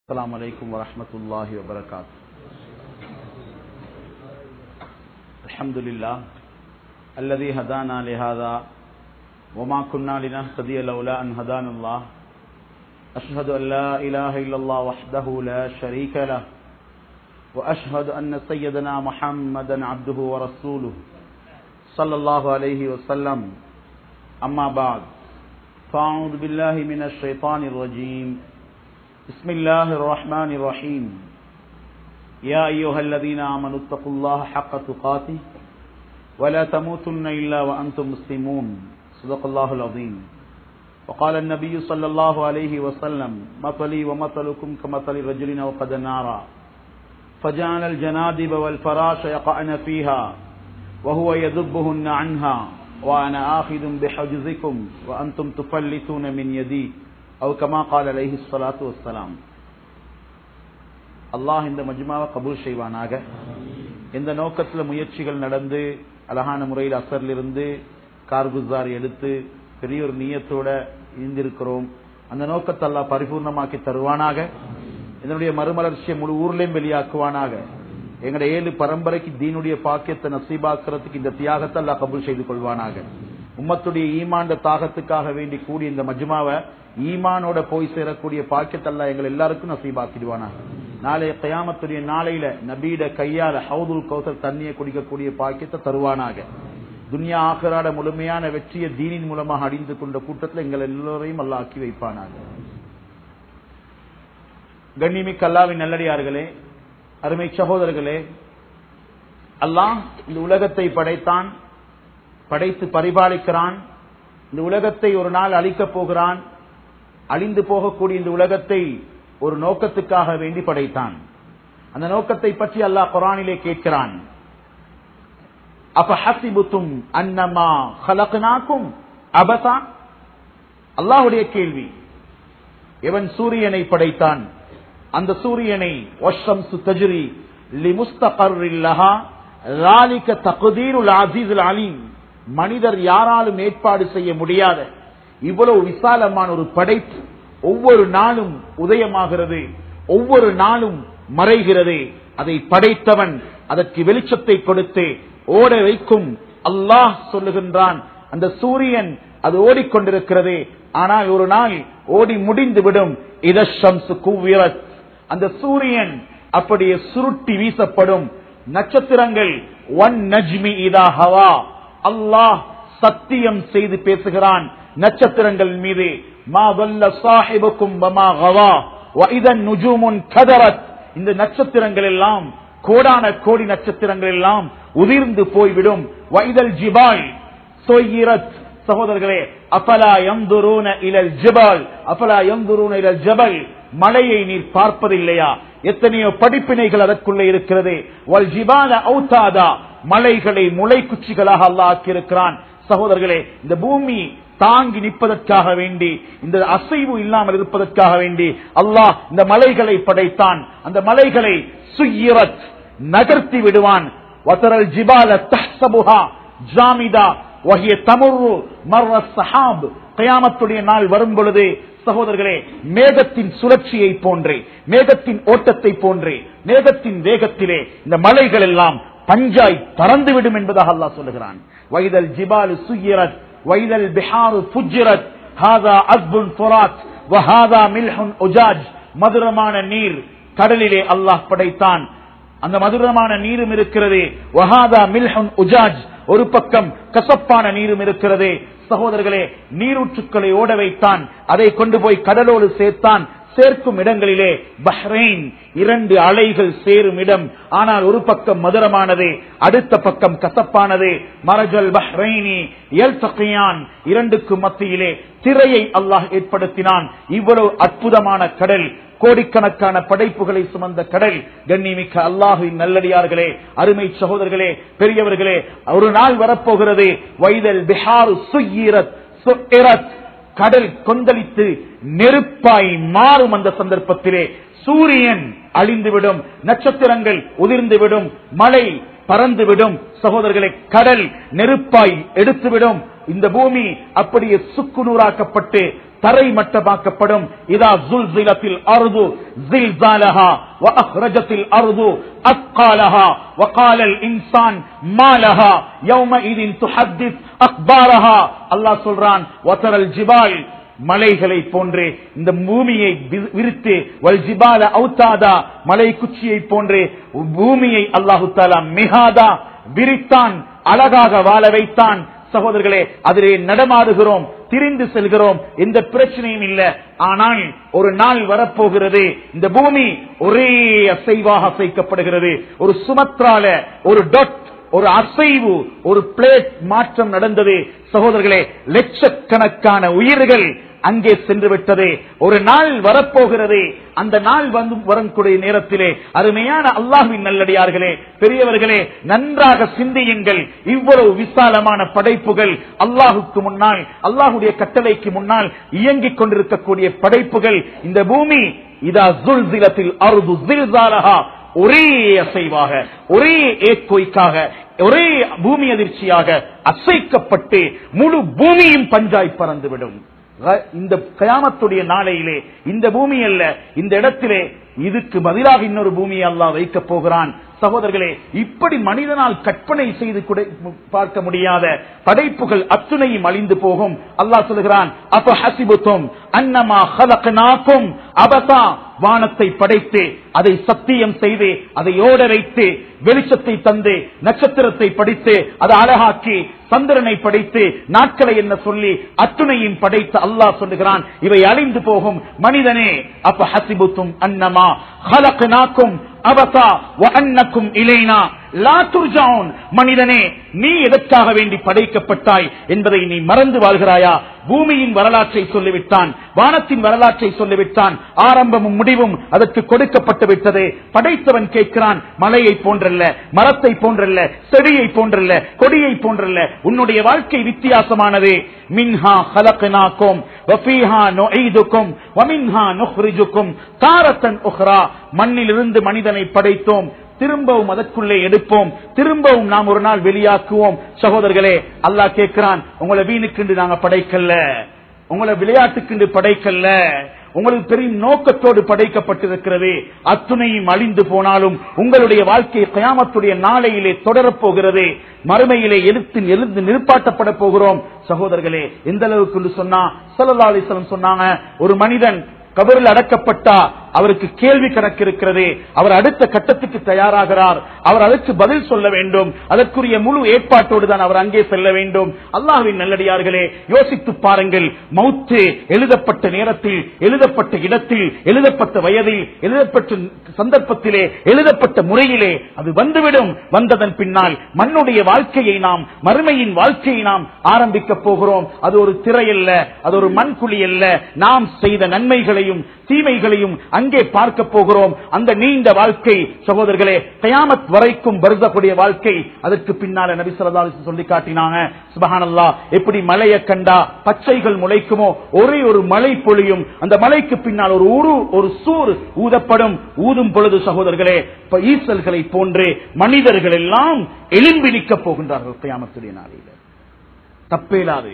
السلام عليكم ورحمة الله وبركاته الحمد لله الذي هدانا لهذا وما كنا لنهتدي لولا أن هدانا الله أشهد أن لا إله إلا الله وحده لا شريك له وأشهد أن سيدنا محمدا عبده ورسوله صلى الله عليه وسلم أما بعد فأعوذ بالله من الشيطان الرجيم بسم الله الرحمن الرحيم يا أيها الذين آمنوا اتقوا الله حق تقاته ولا تموتن إلا وأنتم مسلمون صدق الله العظيم وقال النبي صلى الله عليه وسلم مثلي ومثلكم كمثل رجل وقد نارا فجعل الجنادب والفراش يقعن فيها وهو يذبهن عنها وأنا آخذ بحجزكم وأنتم تفلتون من يدي أو كما قال عليه الصلاة والسلام அல்லாஹ் இந்த மஜ்மாவை கபூல் செய்வானாக இந்த நோக்கத்தில் முயற்சிகள் நடந்து அழகான முறையில் அசரிலிருந்து கார்குசார் எடுத்து பெரிய ஒரு நீயத்தோட இருந்திருக்கிறோம் அந்த நோக்கத்தை அல்லாஹ் பரிபூர்ணமாக்கி தருவானாக இதனுடைய மறுமலர்ச்சியை முழு ஊர்லயும் வெளியாக்குவானாக எங்களுடைய ஏழு பரம்பரைக்கு தீனுடைய பாக்கியத்தை நசீபாக்குறதுக்கு இந்த தியாகத்தை அல்லாஹ் கபூல் செய்து கொள்வானாக உம்மத்துடைய ஈமாண்ட தாகத்துக்காக வேண்டி கூடிய இந்த மஜ்மாவை ஈமானோட போய் சேரக்கூடிய பாக்கியத்தல்லா எங்கள் எல்லாருக்கும் நசீபாக்கிடுவானாக நாளைய கயாமத்துடைய நாளையில நபீட கையால ஹவுதுல் கௌசர் தண்ணியை குடிக்கக்கூடிய பாக்கியத்தை தருவானாக துன்யா ஆக்கராட முழுமையான வெற்றியை தீனின் மூலமாக அடிந்து கொண்ட கூட்டத்தில் எங்கள் எல்லோரையும் அல்ல ஆக்கி வைப்பானாக கண்ணிமிக்க அல்லாவின் நல்லடியார்களே அருமை சகோதரர்களே அல்லாஹ் இந்த உலகத்தை படைத்தான் படைத்து பரிபாலிக்கிறான் இந்த உலகத்தை ஒரு நாள் அழிக்கப் போகிறான் அழிந்து போகக்கூடிய இந்த உலகத்தை ஒரு நோக்கத்துக்காக வேண்டி படைத்தான் அந்த நோக்கத்தை பற்றி அல்லாஹ் குரானிலே கேட்கிறான் அப்ப ஹசிபுத்தும் அன்னமா ஹலக்னாக்கும் அபசா அல்லாஹுடைய கேள்வி எவன் சூரியனை படைத்தான் அந்த சூரியனை வஷம் சுத்தஜிரி லிமுஸ்தகர்லஹா ராலிக தகுதீருல் அசீசுல் அலீம் மனிதர் யாராலும் ஏற்பாடு செய்ய முடியாத இவ்வளவு விசாலமான ஒரு படைப்பு ஒவ்வொரு நாளும் உதயமாகிறது ஒவ்வொரு நாளும் மறைகிறது அதை படைத்தவன் அதற்கு வெளிச்சத்தை கொடுத்து ஓட வைக்கும் அல்லாஹ் சொல்லுகின்றான் அந்த சூரியன் அது ஓடிக்கொண்டிருக்கிறது ஆனால் ஒரு நாள் ஓடி முடிந்து விடும் இதஷம்சு கூவிரத் அந்த சூரியன் அப்படியே சுருட்டி வீசப்படும் நட்சத்திரங்கள் ஒன் நஜ்மி இதா ஹவா அல்லாஹ் சத்தியம் செய்து பேசுகிறான் நட்சத்திரங்கள் மீது மா வல்ல சாஹிபுக்கும் வமா கவா இதன் நுஜூமுன் கதரத் இந்த நட்சத்திரங்கள் எல்லாம் கோடான கோடி நட்சத்திரங்கள் எல்லாம் உதிர்ந்து போய்விடும் வைதல் ஜிபால் சொய்யிரத் சகோதரர்களே அபலா எந்துரூன இலல் ஜிபால் அபலா எந்துரூன இலல் ஜபல் மலையை நீர் பார்ப்பதில்லையா எத்தனையோ படிப்பினைகள் அதற்குள்ளே இருக்கிறது வல் ஜிபால அவுத்தாதா மலைகளை முளை குச்சிகளாக அல்லாக்கியிருக்கிறான் சகோதரர்களே இந்த பூமி தாங்கி நிற்பதற்காக வேண்டி இந்த அசைவு இல்லாமல் இருப்பதற்காக வேண்டி அல்லாஹ் இந்த மலைகளை படைத்தான் அந்த மலைகளை சுயிரத் நகர்த்தி விடுவான் வசரல் ஜிபால தஹ்சபுஹா ஜாமிதா வகிய தமுரு மர்ர சஹாப் கயாமத்துடைய நாள் வரும் பொழுது சகோதரர்களே மேகத்தின் சுழற்சியை போன்றே மேகத்தின் ஓட்டத்தை போன்றே மேகத்தின் வேகத்திலே இந்த மலைகள் எல்லாம் பஞ்சாய் பறந்துவிடும் என்பதாக அல்லாஹ் சொல்லுகிறான் வைதல் ஜிபாலு சுயிரத் வைதல் பிஹாரு புஜிரத் ஹாதா அஸ்புன் ஃபுராத் வஹாதா மில்ஹுன் உஜாஜ் மதுரமான நீர் கடலிலே அல்லாஹ் படைத்தான் அந்த மதுரமான நீரும் இருக்கிறது வஹாதா மில்ஹுன் உஜாஜ் ஒரு பக்கம் கசப்பான நீரும் இருக்கிறது சகோதரர்களே நீரூற்றுக்களை ஓட வைத்தான் அதை கொண்டு போய் கடலோடு சேர்த்தான் சேர்க்கும் இடங்களிலே பஹ்ரைன் இரண்டு அலைகள் சேரும் இடம் ஆனால் ஒரு பக்கம் மதுரமானது அடுத்த பக்கம் கசப்பானது மரஜல் பஹ்ரைனி எல் தகையான் இரண்டுக்கு மத்தியிலே திரையை அல்லாஹ் ஏற்படுத்தினான் இவ்வளவு அற்புதமான கடல் கோடிக்கணக்கான படைப்புகளை சுமந்த கடல் கண்ணிமிக்க அல்லாஹுவின் நல்லடியார்களே அருமை சகோதரர்களே பெரியவர்களே ஒரு நாள் வரப்போகிறது வைதல் பிஹாரு சுயீரத் கடல் கொந்தளித்து நெருப்பாய் மாறும் அந்த சந்தர்ப்பத்திலே சூரியன் அழிந்துவிடும் நட்சத்திரங்கள் உதிர்ந்துவிடும் மழை பறந்துவிடும் சகோதரர்களை கடல் நெருப்பாய் எடுத்துவிடும் இந்த பூமி அப்படியே சுக்குநூறாக்கப்பட்டு தரை மட்டமாக்கப்படும் இதா ஜுல்சிலத்தில் அருது ஜில்சாலஹா وأخرجت الأرض أثقالها وقال الإنسان ما لها يومئذ تحدث أخبارها الله சொல்றான் وترى الجبال மலைகளை போன்றே இந்த பூமியை வி- விரித்து வல் ஜிபால அவுத்தாதா மலை குச்சியை போன்றே பூமியை அல்லாஹு தாலா மிகாதா விரித்தான் அழகாக வாழ வைத்தான் சகோதரர்களே அதிலே நடமாடுகிறோம் திரிந்து செல்கிறோம் எந்த பிரச்சனையும் இல்ல ஆனால் ஒரு நாள் வரப்போகிறது இந்த பூமி ஒரே அசைவாக அசைக்கப்படுகிறது ஒரு சுமத்ரால ஒரு டொட் ஒரு அசைவு ஒரு பிளேட் மாற்றம் நடந்தது சகோதரர்களே லட்சக்கணக்கான உயிர்கள் அங்கே சென்று விட்டது ஒரு நாள் வரப்போகிறது அந்த நாள் வந்து வரக்கூடிய நேரத்திலே அருமையான அல்லாஹ்வின் நல்லடியார்களே பெரியவர்களே நன்றாக சிந்தியுங்கள் இவ்வளவு விசாலமான படைப்புகள் அல்லாஹுக்கு முன்னால் அல்லாஹுடைய கட்டளைக்கு முன்னால் இயங்கிக் கொண்டிருக்கக்கூடிய படைப்புகள் இந்த பூமி இதா ஜுல்சிலத்தில் அருது ஜில்சாலஹா ஒரே அசைவாக ஒரே ஏக்கொய்க்காக ஒரே பூமி அதிர்ச்சியாக அசைக்கப்பட்டு முழு பூமியும் பஞ்சாய் பறந்துவிடும் க- இந்த கயாமத்துடைய நாளையிலே இந்த பூமி அல்ல இந்த இடத்திலே இதுக்கு பதிலாக இன்னொரு பூமியை அல்லாஹ் வைக்கப் போகிறான் சகோதரர்களே இப்படி மனிதனால் கற்பனை செய்து கூட பார்க்க முடியாத படைப்புகள் அத்துணையும் அழிந்து போகும் அல்லாஹ் சொல்லுகிறான் அப்ப ஹசிபுத்தும் அன்னமா ஹலக்னாக்கும் அபசா வானத்தை படைத்து அதை சத்தியம் செய்து அதை ஓட வைத்து வெளிச்சத்தை தந்து நட்சத்திரத்தை படித்து அதை அழகாக்கி சந்திரனை படைத்து நாட்களை என்ன சொல்லி அத்துணையும் படைத்து அல்லாஹ் சொல்லுகிறான் இவை அழிந்து போகும் மனிதனே அப்ப ஹசிபுத்தும் அன்னமா ஹலக்னாக்கும் அபசா அன்னக்கும் இலைனா லா துர்ஜாவுன் மனிதனே நீ எதற்காக வேண்டி படைக்கப்பட்டாய் என்பதை நீ மறந்து வாழ்கிறாயா பூமியின் வரலாற்றை சொல்லிவிட்டான் வானத்தின் வரலாற்றை சொல்லிவிட்டான் ஆரம்பமும் முடிவும் அதற்கு கொடுக்கப்பட்டு விட்டது படைத்தவன் கேட்கிறான் மலையை போன்றல்ல மரத்தை போன்றல்ல செடியை போன்றல்ல கொடியை போன்றல்ல உன்னுடைய வாழ்க்கை வித்தியாசமானது மின்ஹா ஹலக்னாக்கும் வஃபீஹா நுஈதுக்கும் வமின்ஹா நுஹ்ரிஜுக்கும் தாரத்தன் உஹ்ரா மண்ணிலிருந்து மனிதனை படைத்தோம் திரும்பவும் அதற்குள்ளே எடுப்போம் திரும்பவும் நாம் ஒரு நாள் வெளியாக்குவோம் சகோதரர்களே அல்லாஹ் கேட்கிறான் உங்களை வீணுக்குண்டு நாங்க படைக்கல உங்களை விளையாட்டுக்குண்டு படைக்கல்ல உங்களுக்கு பெரிய நோக்கத்தோடு படைக்கப்பட்டிருக்கிறது அத்துணையும் அழிந்து போனாலும் உங்களுடைய வாழ்க்கை கயாமத்துடைய நாளையிலே தொடரப் போகிறது மறுமையிலே எழுத்து எழுந்து நிற்பாட்டப்பட போகிறோம் சகோதரர்களே எந்த அளவுக்கு சொன்னா சல்லா அலிஸ்லம் சொன்னாங்க ஒரு மனிதன் கபரில் அடக்கப்பட்டா அவருக்கு கேள்வி கணக்கு இருக்கிறது அவர் அடுத்த கட்டத்துக்கு தயாராகிறார் அவர் அதற்கு பதில் சொல்ல வேண்டும் அதற்குரிய முழு ஏற்பாட்டோடு தான் அவர் அங்கே செல்ல வேண்டும் அல்லாஹ்வின் நல்லடியார்களே யோசித்து பாருங்கள் மௌத்து எழுதப்பட்ட நேரத்தில் எழுதப்பட்ட இடத்தில் எழுதப்பட்ட வயதில் எழுதப்பட்ட சந்தர்ப்பத்திலே எழுதப்பட்ட முறையிலே அது வந்துவிடும் வந்ததன் பின்னால் மண்ணுடைய வாழ்க்கையை நாம் மறுமையின் வாழ்க்கையை நாம் ஆரம்பிக்க போகிறோம் அது ஒரு திரை அல்ல அது ஒரு மண்குழி அல்ல நாம் செய்த நன்மைகளையும் தீமைகளையும் அங்கே பார்க்க போகிறோம் அந்த நீண்ட வாழ்க்கை சகோதரர்களே கயாமத் வரைக்கும் வருதக்கூடிய வாழ்க்கை அதற்கு பின்னால நபி ஸல்லல்லாஹு அலைஹி வஸல்லம் சொல்லி காட்டினாங்க சுபஹானல்லாஹ் எப்படி மலையை கண்டா பச்சைகள் முளைக்குமோ ஒரே ஒரு மலை பொழியும் அந்த மலைக்கு பின்னால் ஒரு உரு ஒரு சூர் ஊதப்படும் ஊதும் பொழுது சகோதரர்களே இப்ப ஈசல்களை போன்று மனிதர்கள் எல்லாம் எலும்பி நிற்கப் போகின்றார்கள் கயாமத்துடைய நாளையில தப்பேலாது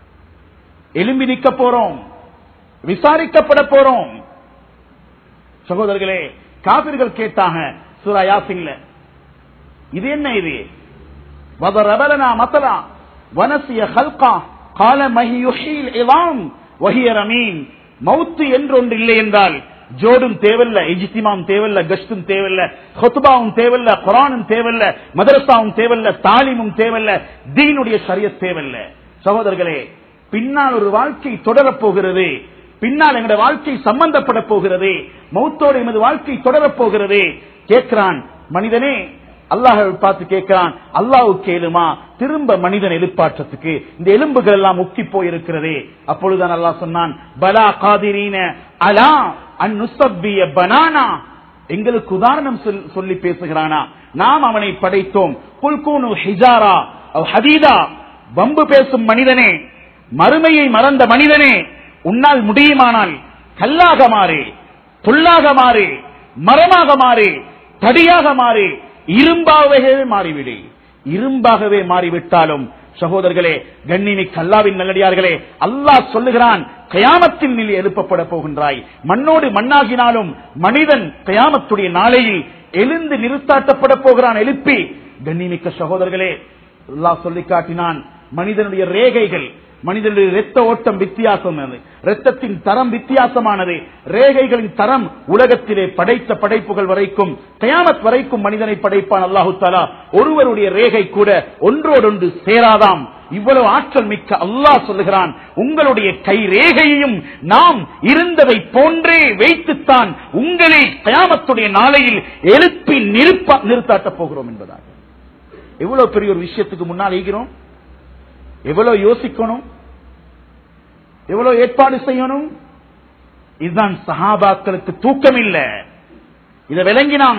எலும்பி நிற்க போறோம் விசாரிக்கப்பட போறோம் சகோதரர்களே காபிர்கள் கேட்டாங்க சூரா யாசின்ல இது என்ன இது வதரபலனா மத்தலா வனசிய ஹல்கா கால மஹியுஷீல் இலாம் வஹிய ரமீன் மௌத்து என்று ஒன்று இல்லை என்றால் ஜோடும் தேவையில்ல இஜித்திமாம் தேவையில்ல கஷ்டும் தேவையில்ல ஹொத்துபாவும் தேவையில்ல குரானும் தேவையில்ல மதரசாவும் தேவையில்ல தாலிமும் தேவையில்ல தீனுடைய சரிய தேவையில்ல சகோதரர்களே பின்னால் ஒரு வாழ்க்கை தொடரப் போகிறது பின்னால் எங்களுடைய வாழ்க்கை சம்பந்தப்பட போகிறது மௌத்தோடு எமது வாழ்க்கை தொடரப் போகிறது கேட்கிறான் மனிதனே அல்லாஹ் பார்த்து கேட்கிறான் அல்லாஹ் கேளுமா திரும்ப மனிதன் எழுப்பாற்றத்துக்கு இந்த எலும்புகள் எல்லாம் முக்கி போயிருக்கிறது அப்பொழுதுதான் அல்லாஹ் சொன்னான் பலா காதிரீன அலா அந்நுசப்பிய பனானா எங்களுக்கு உதாரணம் சொல்- சொல்லி பேசுகிறானா நாம் அவனை படைத்தோம் புல்கூனு ஹிஜாரா அவ் ஹதீதா வம்பு பேசும் மனிதனே மறுமையை மறந்த மனிதனே உன்னால் முடியுமானால் கல்லாக மாறு புல்லாக மாறு மரமாக மாறு தடியாக மாறு இரும்பாகவே மாறிவிடு இரும்பாகவே மாறிவிட்டாலும் சகோதரர்களே கண்ணிமிக்க அல்லாவின் நல்லடியார்களே அல்லாஹ் சொல்லுகிறான் கயாமத்தில் நீ எழுப்பப்பட போகின்றாய் மண்ணோடு மண்ணாகினாலும் மனிதன் கயாமத்துடைய நாளையில் எழுந்து நிறுத்தாட்டப்பட போகிறான் எழுப்பி கண்ணிமிக்க சகோதரர்களே அல்லாஹ் சொல்லி காட்டினான் மனிதனுடைய ரேகைகள் மனிதனுடைய இரத்த ஓட்டம் வித்தியாசமானது இரத்தத்தின் தரம் வித்தியாசமானது ரேகைகளின் தரம் உலகத்திலே படைத்த படைப்புகள் வரைக்கும் கயாமத் வரைக்கும் மனிதனை படைப்பான் அல்லாஹு தாலா ஒருவருடைய ரேகை கூட ஒன்றோடொன்று சேராதாம் இவ்வளவு ஆற்றல் மிக்க அல்லாஹ் சொல்லுகிறான் உங்களுடைய கை ரேகையையும் நாம் இருந்ததை போன்றே வைத்துத்தான் உங்களை கயாமத்துடைய நாளையில் எழுப்பி நிறுப்ப நிறுத்தாட்டப் போகிறோம் என்பதாக எவ்வளவு பெரிய ஒரு விஷயத்துக்கு முன்னால் ஈகிறோம் எவ்வளவு யோசிக்கணும் எவ்வளவு ஏற்பாடு செய்யணும் இதுதான் சஹாபாக்களுக்கு தூக்கம் இல்ல இத விளங்கினாங்க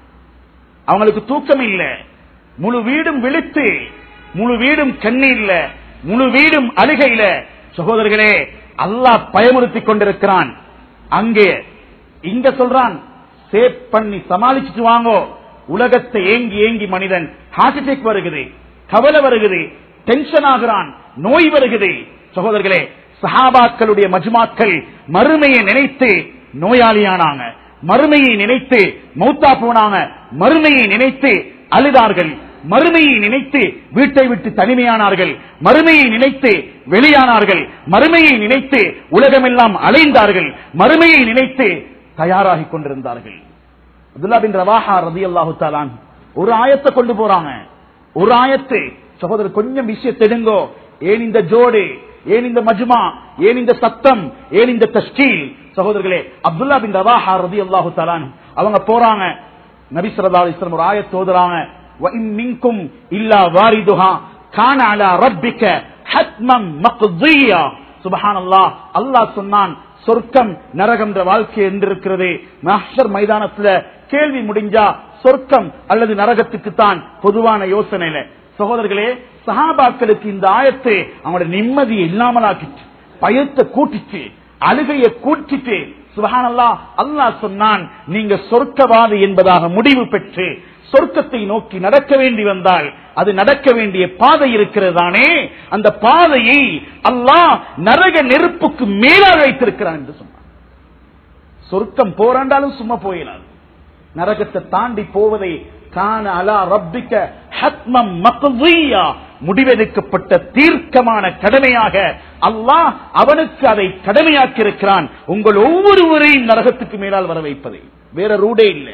அவங்களுக்கு தூக்கம் இல்ல முழு வீடும் விழித்து முழு வீடும் கண்ணீர்ல முழு வீடும் அழுகையில சகோதரர்களே அல்லாஹ் பயமுறுத்தி கொண்டிருக்கிறான் அங்கே இங்க சொல்றான் சேவ் பண்ணி சமாளிச்சுட்டு வாங்கோ உலகத்தை ஏங்கி ஏங்கி மனிதன் ஹார்ட் அட்டாக் வருகிறது கவலை வருகிறது டென்ஷன் ஆகிறான் நோய் வருகிறது சகோதரர்களே சஹாபாக்களுடைய மஜ்மாக்கள் மறுமையை நினைத்து நோயாளியானாங்க மறுமையை நினைத்து மௌத்தா போனாங்க மறுமையை நினைத்து அழுதார்கள் மறுமையை நினைத்து வீட்டை விட்டு தனிமையானார்கள் மறுமையை நினைத்து வெளியானார்கள் மறுமையை நினைத்து உலகமெல்லாம் அலைந்தார்கள் மறுமையை நினைத்து தயாராகி கொண்டிருந்தார்கள் அப்துல்லா பின் ரவாஹா ரதி அல்லாஹு தாலான் ஒரு ஆயத்தை கொண்டு போறாங்க ஒரு ஆயத்து சகோதரர் கொஞ்சம் விஷயத்தை எடுங்கோ ஏன் இந்த ஜோடு ஏன் இந்த மஜ்மா ஏன் இந்த சத்தம் ஏன் இந்த தஸ்கீல் சகோதரர்களே அப்துல்லா பின் ரவாஹா ரதி அல்லாஹு தாலான் அவங்க போறாங்க நபி ஸல்லல்லாஹு அலைஹி வஸல்லம் ஒரு ஆயத் ஓதுறாங்க وَإِن مِّنكُمْ إِلَّا وَارِدُهَا كَانَ عَلَى رَبِّكَ حَتْمًا مَقْضِيًّا சுபஹானல்லாஹ் அல்லாஹ் சொன்னான் சொர்க்கம் நரகம் என்ற வாழ்க்கை என்றிருக்கிறது மஹ்ஷர் மைதானத்துல கேள்வி முடிஞ்சா சொர்க்கம் அல்லது நரகத்துக்கு தான் பொதுவான யோசனையில சகோதரர்களே சஹாபாக்களுக்கு இந்த ஆயத்தை அவங்களோட நிம்மதியை இல்லாமலாக்கிச்சு பயத்தை கூட்டிச்சு அழுகையை கூட்டிட்டு சுபஹானல்லா அல்லாஹ் சொன்னான் நீங்க சொர்க்கவாதி என்பதாக முடிவு பெற்று சொர்க்கத்தை நோக்கி நடக்க வேண்டி வந்தால் அது நடக்க வேண்டிய பாதை இருக்கிறதானே அந்த பாதையை அல்லாஹ் நரக நெருப்புக்கு மேலாக வைத்திருக்கிறான் என்று சொன்னான் சொர்க்கம் போராண்டாலும் சும்மா போயிடாது நரகத்தை தாண்டி போவதை காண அலா ரப்பிக்க ஹத்மம் மக்தியா முடிவெடுக்கப்பட்ட தீர்க்கமான கடமையாக அல்லாஹ் அவனுக்கு அதை கடமையாக்கி இருக்கிறான் உங்கள் ஒவ்வொருவரையும் நரகத்துக்கு மேலால் வர வைப்பதை வேற ரூடே இல்லை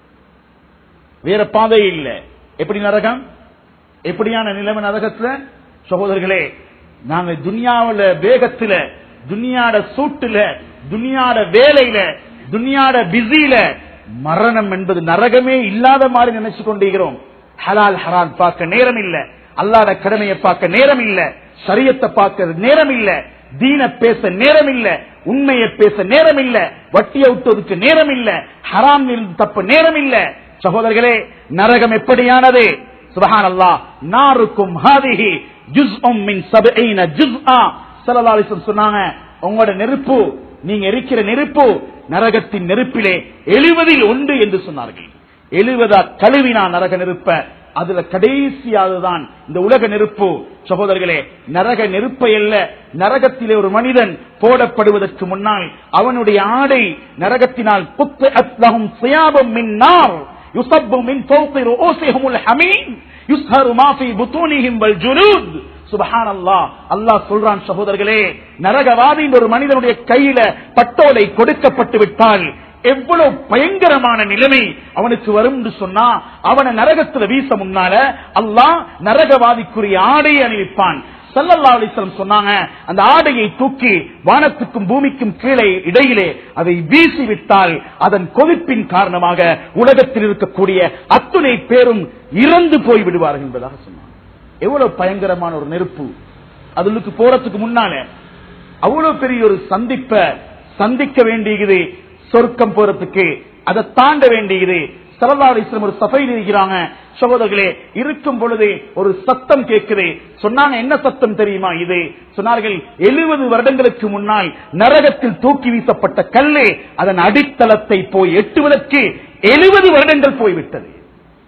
வேற பாதை இல்லை எப்படி நரகம் எப்படியான நிலைமை நரகத்துல சகோதரர்களே நாங்க துனியாவுல வேகத்துல துனியாட சூட்டுல துனியாட வேலையில துனியாட பிஸியில மரணம் என்பது நரகமே இல்லாத மாதிரி நினைச்சு கொண்டிருக்கிறோம் ஹலால் ஹரான் பார்க்க நேரம் இல்ல அல்லாத கடமையை பார்க்க நேரம் இல்ல சரியத்தை பார்க்க நேரம் இல்ல தீன பேச நேரம் இல்ல உண்மையை பேச நேரம் இல்ல வட்டியை விட்டதுக்கு நேரம் இல்ல ஹராம் இருந்து தப்ப நேரம் இல்ல சகோதரர்களே நரகம் எப்படியானது சுபஹான் அல்லா நாருக்கும் ஹாதிஹி ஜுஸ்உம் மின் சபஈன ஜுஸ்ஆ ஸல்லல்லாஹு அலைஹி வஸல்லம் சொன்னாங்க உங்களோட நெருப்பு நீங்க எரிக்கிற நெருப்பு நரகத்தின் நெருப்பிலே எழுவதில் ஒன்று என்று சொன்னார்கள் எழுவதா கழுவினா நரக நெருப்ப அதுல கடைசியாவதுதான் இந்த உலக நெருப்பு சகோதரர்களே நரக நெருப்பை அல்ல நரகத்திலே ஒரு மனிதன் போடப்படுவதற்கு முன்னால் அவனுடைய ஆடை நரகத்தினால் புத்து அத்லகும் சுயாபம் மின்னார் يصب من فوق رؤوسهم الحميم يسهر ما في بطونهم والجلود சுபஹான் அல்லா அல்லாஹ் சொல்றான் சகோதரர்களே நரகவாதியின் ஒரு மனிதனுடைய கையில பட்டோலை கொடுக்கப்பட்டு விட்டால் எவ்வளவு பயங்கரமான நிலைமை அவனுக்கு வரும் என்று சொன்னா அவனை நரகத்துல வீச முன்னால அல்லாஹ் நரகவாதிக்குரிய ஆடையை அணிவிப்பான் சல்லல்லா அலிஸ்லம் சொன்னாங்க அந்த ஆடையை தூக்கி வானத்துக்கும் பூமிக்கும் கீழே இடையிலே அதை வீசி விட்டால் அதன் கொதிப்பின் காரணமாக உலகத்தில் இருக்கக்கூடிய அத்துணை பேரும் இறந்து போய் விடுவார்கள் என்பதாக சொன்னாங்க எவ்வளவு பயங்கரமான ஒரு நெருப்பு அதுக்கு போறதுக்கு முன்னால அவ்வளவு பெரிய ஒரு சந்திப்ப சந்திக்க வேண்டியது சொர்க்கம் போறதுக்கு அதை தாண்ட வேண்டியது சரதாரிசம் ஒரு சபையில் இருக்கிறாங்க சகோதரர்களே இருக்கும் பொழுது ஒரு சத்தம் கேட்குது சொன்னாங்க என்ன சத்தம் தெரியுமா இது சொன்னார்கள் எழுபது வருடங்களுக்கு முன்னால் நரகத்தில் தூக்கி வீசப்பட்ட கல்லு அதன் அடித்தளத்தை போய் எட்டுவதற்கு எழுபது வருடங்கள் போய்விட்டது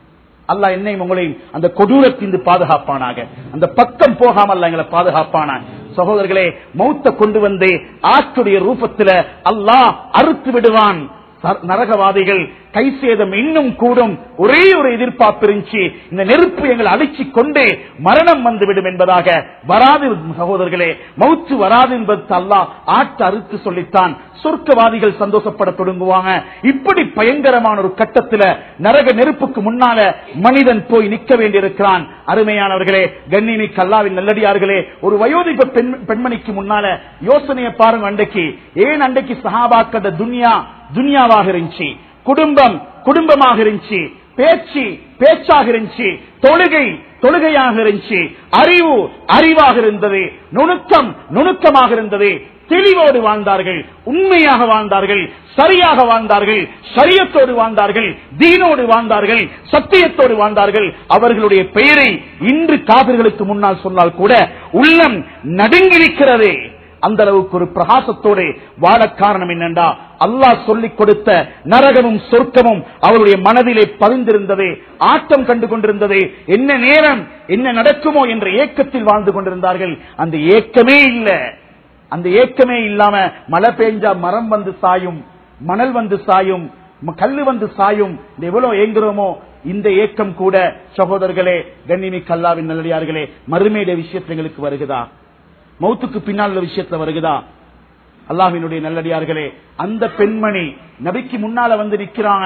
அல்லாஹ் என்னையும் உங்களையும் அந்த கொடூரத்திலிருந்து பாதுகாப்பானாக அந்த பக்கம் போகாமல் அல்லாஹ் எங்களை பாதுகாப்பானாக சகோதரர்களே மௌத்த கொண்டு வந்து ஆற்றுடைய ரூபத்துல அல்லாஹ் அறுத்து விடுவான் ச- நரகவாதிகள் கை சேதம் இன்னும் கூடும் ஒரே ஒரு எதிர்பார்ப்பு இருந்துச்சு இந்த நெருப்பு எங்களை அழிச்சு கொண்டே மரணம் வந்துவிடும் என்பதாக வராது சகோதரர்களே மௌத்து வராது என்பது அல்லாஹ் ஆட்டு அறுத்து சொல்லித்தான் சொர்க்கவாதிகள் சந்தோஷப்பட தொடங்குவாங்க இப்படி பயங்கரமான ஒரு கட்டத்துல நரக நெருப்புக்கு முன்னால மனிதன் போய் நிக்க வேண்டியிருக்கிறான் அருமையானவர்களே கண்ணினி கல்லாவின் நல்லடியார்களே ஒரு வயோதிப பெண் பெண்மணிக்கு முன்னால யோசனையை பாருங்க அன்றைக்கு ஏன் அன்றைக்கு சஹாபாக்கத துனியா துனியாவாக இருந்துச்சு குடும்பம் குடும்பமாக இருந்துச்சு பேச்சு பேச்சாக இருந்துச்சு தொழுகை தொழுகையாக இருந்துச்சு அறிவு அறிவாக இருந்தது நுணுக்கம் நுணுக்கமாக இருந்தது தெளிவோடு வாழ்ந்தார்கள் உண்மையாக வாழ்ந்தார்கள் சரியாக வாழ்ந்தார்கள் சரியத்தோடு வாழ்ந்தார்கள் தீனோடு வாழ்ந்தார்கள் சத்தியத்தோடு வாழ்ந்தார்கள் அவர்களுடைய பெயரை இன்று காவிர்களுக்கு முன்னால் சொன்னால் கூட உள்ளம் நடுங்கிருக்கிறது அந்த அளவுக்கு ஒரு பிரகாசத்தோடு வாழ காரணம் என்னண்டா அல்லாஹ் சொல்லிக் கொடுத்த நரகமும் சொர்க்கமும் அவருடைய மனதிலே பதிந்திருந்தது ஆட்டம் கண்டு கொண்டிருந்தது என்ன நேரம் என்ன நடக்குமோ என்ற ஏக்கத்தில் வாழ்ந்து கொண்டிருந்தார்கள் அந்த ஏக்கமே இல்ல அந்த ஏக்கமே இல்லாம மழை பெஞ்சா மரம் வந்து சாயும் மணல் வந்து சாயும் ம- கல்லு வந்து சாயும் இந்த எவ்வளவு ஏங்குறோமோ இந்த ஏக்கம் கூட சகோதரர்களே கண்ணிமி கல்லாவின் நல்லடியார்களே மறுமையுடைய விஷயத்தில் எங்களுக்கு வருகுதா மௌத்துக்கு பின்னால் உள்ள விஷயத்துல வருகுதா அல்லாஹ்வினுடைய நல்லடியார்களே அந்த பெண்மணி நபிக்கு முன்னால வந்து நிக்கிறாங்க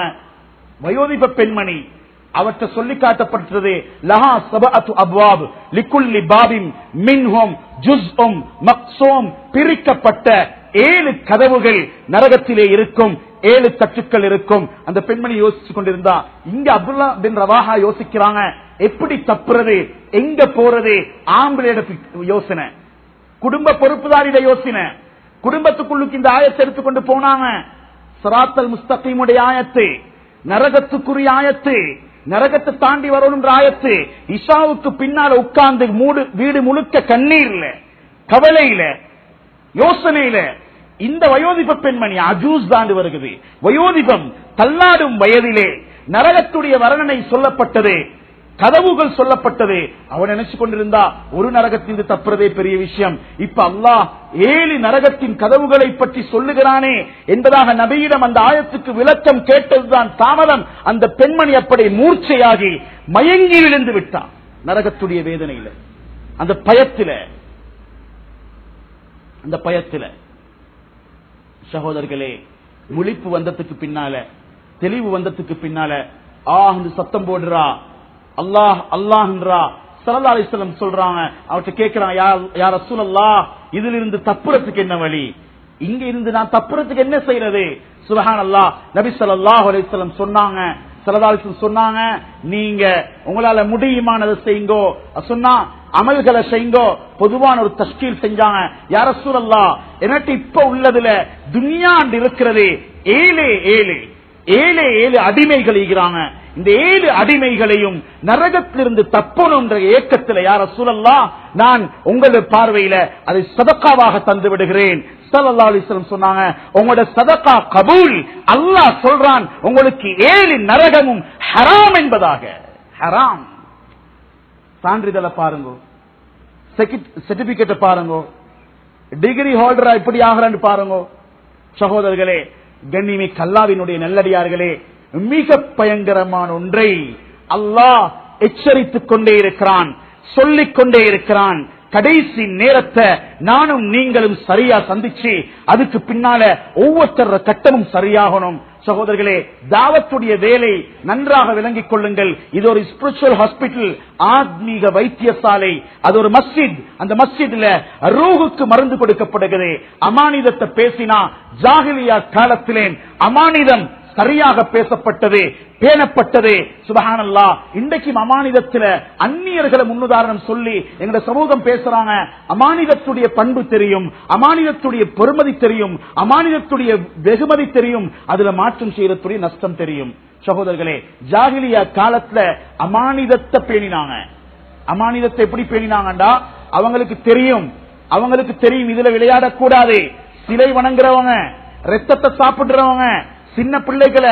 வயோதிப பெண்மணி அவற்றை சொல்லி காட்டப்பட்டது லஹா சபஅத்து அப்வாப் லிக்குல்லி பாபின் மின்ஹும் ஜுஸ்உம் மக்சூம் பிரிக்கப்பட்ட ஏழு கதவுகள் நரகத்திலே இருக்கும் ஏழு தட்டுக்கள் இருக்கும் அந்த பெண்மணி யோசிச்சு கொண்டிருந்தா இங்க அப்துல்லா பின் ரவாஹா யோசிக்கிறாங்க எப்படி தப்புறது எங்க போறது ஆம்பளையோட யோசனை குடும்ப பொறுப்புதாரிட யோசனை குடும்பத்துக்குள்ளுக்கு இந்த ஆயத்தை எடுத்துக்கொண்டு போனாங்க சராத்தல் முஸ்தகீமுடைய ஆயத்து நரகத்துக்குரிய ஆயத்து நரகத்தை தாண்டி வரணுன்ற ஆயத்து இஷாவுக்கு பின்னால உட்கார்ந்து மூடு வீடு முழுக்க கண்ணீர்ல கவலையில யோசனையில இந்த வயோதிப பெண்மணி அஜூஸ் தாண்டு வருகிறது வயோதிபம் தள்ளாடும் வயதிலே நரகத்துடைய வர்ணனை சொல்லப்பட்டது கதவுகள் சொல்லப்பட்டது அவன் நினைச்சு கொண்டிருந்தா ஒரு நரகத்திலிருந்து தப்புறதே பெரிய விஷயம் இப்ப அல்லாஹ் ஏழு நரகத்தின் கதவுகளை பற்றி சொல்லுகிறானே என்பதாக நபியிடம் அந்த ஆயத்துக்கு விளக்கம் கேட்டதுதான் தாமதம் அந்த பெண்மணி அப்படி மூர்ச்சையாகி மயங்கி விழுந்து விட்டான் நரகத்துடைய வேதனையில அந்த பயத்தில அந்த பயத்தில சகோதரர்களே முழிப்பு வந்ததுக்கு பின்னால தெளிவு வந்ததுக்கு பின்னால ஆஹ் சத்தம் போடுறா அல்லாஹ் அல்லாஹ்ன்றா சல்லா அலிஸ்லம் சொல்றாங்க அவர்கிட்ட கேட்கிறான் யார் ரசூலல்லா இதுல இருந்து தப்புறதுக்கு என்ன வழி இங்க இருந்து நான் தப்புறதுக்கு என்ன செய்யறது சுபஹான் அல்லாஹ் நபி ஸல்லல்லாஹு அலைஹி வஸல்லம் சொன்னாங்க சலதாலிசம் சொன்னாங்க நீங்க உங்களால முடியுமானதை செய்யுங்கோ சொன்னா அமல்களை செய்யுங்கோ பொதுவான ஒரு தஸ்கீல் செஞ்சாங்க யார சூழல்லா எனக்கு இப்ப உள்ளதுல துனியாண்டு இருக்கிறது ஏழு ஏழு ஏழு ஏழு அடிமைகள் ஈகிறாங்க இந்த ஏழு அடிமைகளையும் நரகத்திலிருந்து தப்பணுன்ற ஏக்கத்தில் யார சூழல்லா நான் உங்களது பார்வையில அதை சதக்காவாக தந்து விடுகிறேன் ஸல்லல்லாஹு அலைஹி வஸல்லம் சொன்னாங்க உங்களோட சதக்கா கபூல் அல்லாஹ் சொல்றான் உங்களுக்கு ஏழு நரகமும் ஹராம் என்பதாக ஹராம் சான்றிதழை பாருங்க சர்டிபிகேட் பாருங்க டிகிரி ஹோல்டரா இப்படி ஆகிறான்னு பாருங்க சகோதரர்களே கண்ணிமி கல்லாவினுடைய நல்லடியார்களே மிக பயங்கரமான ஒன்றை அல்லாஹ் எச்சரித்துக் கொண்டே இருக்கிறான் சொல்லிக் கொண்டே இருக்கிறான் கடைசி நேரத்தை நானும் நீங்களும் சரியா சந்திச்சு அதுக்கு பின்னால ஒவ்வொருத்தர கட்டமும் சரியாகணும் சகோதரர்களே தாவத்துடைய வேலை நன்றாக விளங்கிக் கொள்ளுங்கள் இது ஒரு ஸ்பிரிச்சுவல் ஹாஸ்பிட்டல் ஆத்மீக வைத்தியசாலை அது ஒரு மஸ்ஜித் அந்த மஸ்ஜித்ல ரூஹுக்கு மருந்து கொடுக்கப்படுகிறது அமானிதத்தை பேசினா ஜாகிலியா காலத்திலே அமானிதம் சரியாக பேசப்பட்டது பேணப்பட்டது சுபஹானல்லா இன்றைக்கும் அமானிதத்துல அந்நியர்களை முன்னுதாரணம் சொல்லி எங்க சமூகம் பேசுறாங்க அமானிதத்துடைய பண்பு தெரியும் அமானிதத்துடைய பெருமதி தெரியும் அமானிதத்துடைய வெகுமதி தெரியும் அதுல மாற்றம் செய்யறதுடைய நஷ்டம் தெரியும் சகோதரர்களே ஜாகிலியா காலத்துல அமானிதத்தை பேணினாங்க அமானிதத்தை எப்படி பேணினாங்கண்டா அவங்களுக்கு தெரியும் அவங்களுக்கு தெரியும் இதுல விளையாடக்கூடாது சிலை வணங்குறவங்க ரத்தத்தை சாப்பிடுறவங்க சின்ன பிள்ளைகளை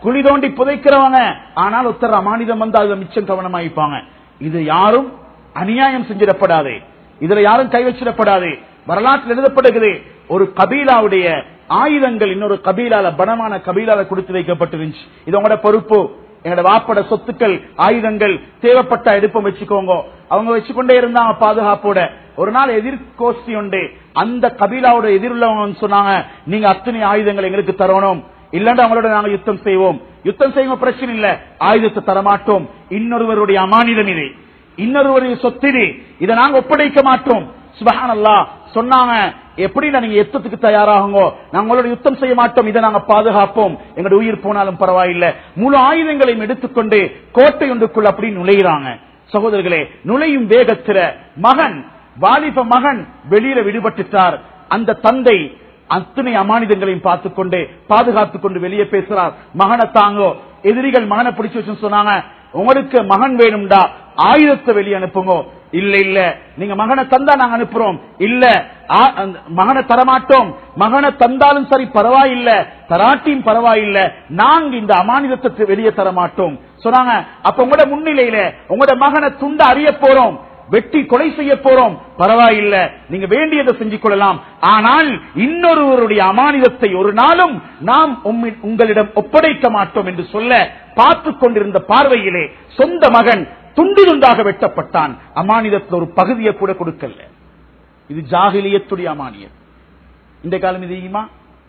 குழி தோண்டி புதைக்கிறவங்க ஆனால் ஒருத்தர் அமானிதம் வந்து அதுல மிச்சம் கவனமாயிப்பாங்க இது யாரும் அநியாயம் செஞ்சிடப்படாது இதுல யாரும் கை வச்சிடப்படாது வரலாற்றில் எழுதப்படுகிறது ஒரு கபீலாவுடைய ஆயுதங்கள் இன்னொரு கபீலால பணமான கபீலால கொடுத்து வைக்கப்பட்டிருந்துச்சு இது உங்களோட பொறுப்பு எங்களோட வாப்பட சொத்துக்கள் ஆயுதங்கள் தேவைப்பட்ட எடுப்பம் வச்சுக்கோங்க அவங்க வச்சுக்கொண்டே இருந்தாங்க பாதுகாப்போட ஒரு நாள் எதிர்கோஷ்டி உண்டு அந்த கபீலாவோட எதிர்வுள்ளவங்க சொன்னாங்க நீங்க அத்தனை ஆயுதங்கள் எங்களுக்கு தரணும் இல்லன்னா அவங்களோட நாங்க யுத்தம் செய்வோம் யுத்தம் செய்வோம் பிரச்சனை இல்ல ஆயுதத்தை தரமாட்டோம் இன்னொருவருடைய அமானிதம் இது இன்னொருவருடைய சொத்து இது இதை நாங்க ஒப்படைக்க மாட்டோம் சுபஹானல்லா சொன்னாங்க எப்படி நீங்க யுத்தத்துக்கு தயாராகுங்க நாங்களோட யுத்தம் செய்ய மாட்டோம் இதை நாங்க பாதுகாப்போம் எங்களோட உயிர் போனாலும் பரவாயில்லை முழு ஆயுதங்களையும் எடுத்துக்கொண்டு கோட்டை ஒன்றுக்குள் அப்படி நுழையிறாங்க சகோதரர்களே நுழையும் வேகத்தில மகன் வாலிப மகன் வெளியில விடுபட்டுட்டார் அந்த தந்தை அத்தனை அமானிதங்களையும் பார்த்துக் கொண்டு பாதுகாத்துக் கொண்டு வெளியே பேசுறார் மகனை தாங்கோ எதிரிகள் மகனை பிடிச்சு வச்சு சொன்னாங்க உங்களுக்கு மகன் வேணும்டா ஆயுதத்தை வெளியே அனுப்புங்க இல்ல இல்ல நீங்க மகனை தந்தா நாங்க அனுப்புறோம் இல்ல ஆ- அந்த மகனை தரமாட்டோம் மகனை தந்தாலும் சரி பரவாயில்ல தராட்டியும் பரவாயில்ல நாங்க இந்த அமானிதத்தை வெளியே தர மாட்டோம் சொன்னாங்க அப்ப உங்களோட முன்னிலையில உங்களோட மகனை துண்ட அறிய போறோம் வெட்டி கொலை செய்ய போறோம் பரவாயில்ல நீங்க வேண்டியதை செஞ்சு கொள்ளலாம் ஆனால் இன்னொருவருடைய அமானிதத்தை ஒரு நாளும் நாம் உம்மி- உங்களிடம் ஒப்படைக்க மாட்டோம் என்று சொல்ல பார்த்து கொண்டிருந்த பார்வையிலே சொந்த மகன் துண்டு துண்டாக வெட்டப்பட்டான் அமானிதத்தில் ஒரு பகுதியை கூட கொடுக்கல இது ஜாகிலியத்துடைய அமானியம் இந்த காலம் இது ஈமா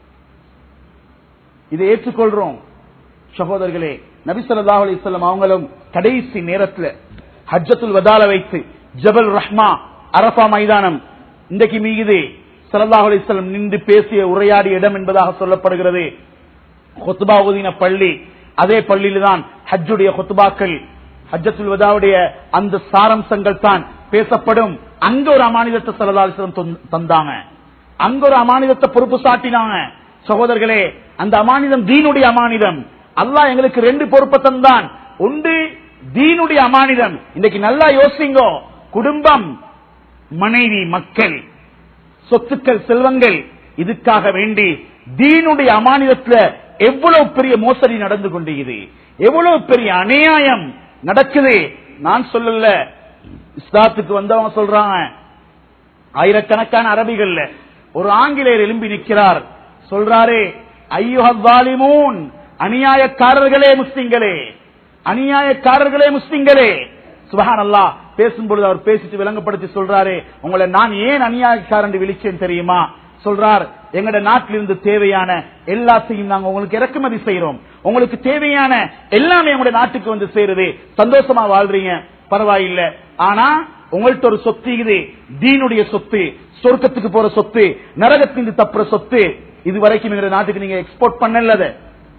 இதை ஏற்றுக்கொள்றோம் சகோதரர்களே நபி ஸல்லல்லாஹு அலைஹி வஸல்லம் அவங்களும் கடைசி நேரத்துல ஹஜ்ஜத்துல் வதால வைத்து ஜபல் ரஹ்மா அரஃபா மைதானம் இன்றைக்கு மீது ஸல்லல்லாஹு அலைஹி வஸல்லம் நின்று பேசிய உரையாடிய இடம் என்பதாக சொல்லப்படுகிறது ஹுத்பா ஓதின பள்ளி அதே பள்ளியில்தான் தான் ஹஜ்ஜுடைய ஹுத்பாக்கள் ஹஜ்ஜத்துல் வதாவுடைய அந்த சாரம்சங்கள் தான் பேசப்படும் அங்க ஒரு அமானிதத்தை ஸல்லல்லாஹு அலைஹி வஸல்லம் தொந்- தந்தாங்க அங்க ஒரு அமானிதத்தை பொறுப்பு சாட்டினாங்க சகோதரர்களே அந்த அமானிதம் தீனுடைய அமானிதம் அல்லாஹ் எங்களுக்கு ரெண்டு பொறுப்பை தந்தான் ஒன்று தீனுடைய அமானிதம் இன்னைக்கு நல்லா யோசிங்கோ குடும்பம் மனைவி மக்கள் சொத்துக்கள் செல்வங்கள் இதுக்காக வேண்டி தீனுடைய அமானிதத்துல எவ்வளவு பெரிய மோசடி நடந்து கொண்டிருக்குது எவ்வளவு பெரிய அநியாயம் நடக்குது நான் சொல்லல இஸ்லாத்துக்கு வந்தவங்க சொல்றாங்க ஆயிரக்கணக்கான அரபிகள்ல ஒரு ஆங்கிலேயர் எழும்பி நிற்கிறார் சொல்றாரே ஐயுஹாலிமூன் அநியாயக்காரர்களே முஸ்லிம்களே அநியாயக்காரர்களே முஸ்லிம்களே சுபஹான் அல்லாஹ் பேசும்பொழுது அவர் பேசிட்டு விளங்கப்படுத்தி சொல்றாரு உங்களை நான் ஏன் அநியாயக்காரன் விழிச்சேன் தெரியுமா சொல்றார் எங்கட நாட்டிலிருந்து தேவையான எல்லாத்தையும் நாங்க உங்களுக்கு இறக்குமதி செய்யறோம் உங்களுக்கு தேவையான எல்லாமே உங்களுடைய நாட்டுக்கு வந்து சேருது சந்தோஷமா வாழ்றீங்க பரவாயில்ல ஆனா உங்கள்ட்ட ஒரு சொத்து இது தீனுடைய சொத்து சொர்க்கத்துக்கு போற சொத்து நரகத்திலிருந்து தப்புற சொத்து இது வரைக்கும் எங்க நாட்டுக்கு நீங்க எக்ஸ்போர்ட் பண்ணல அதை.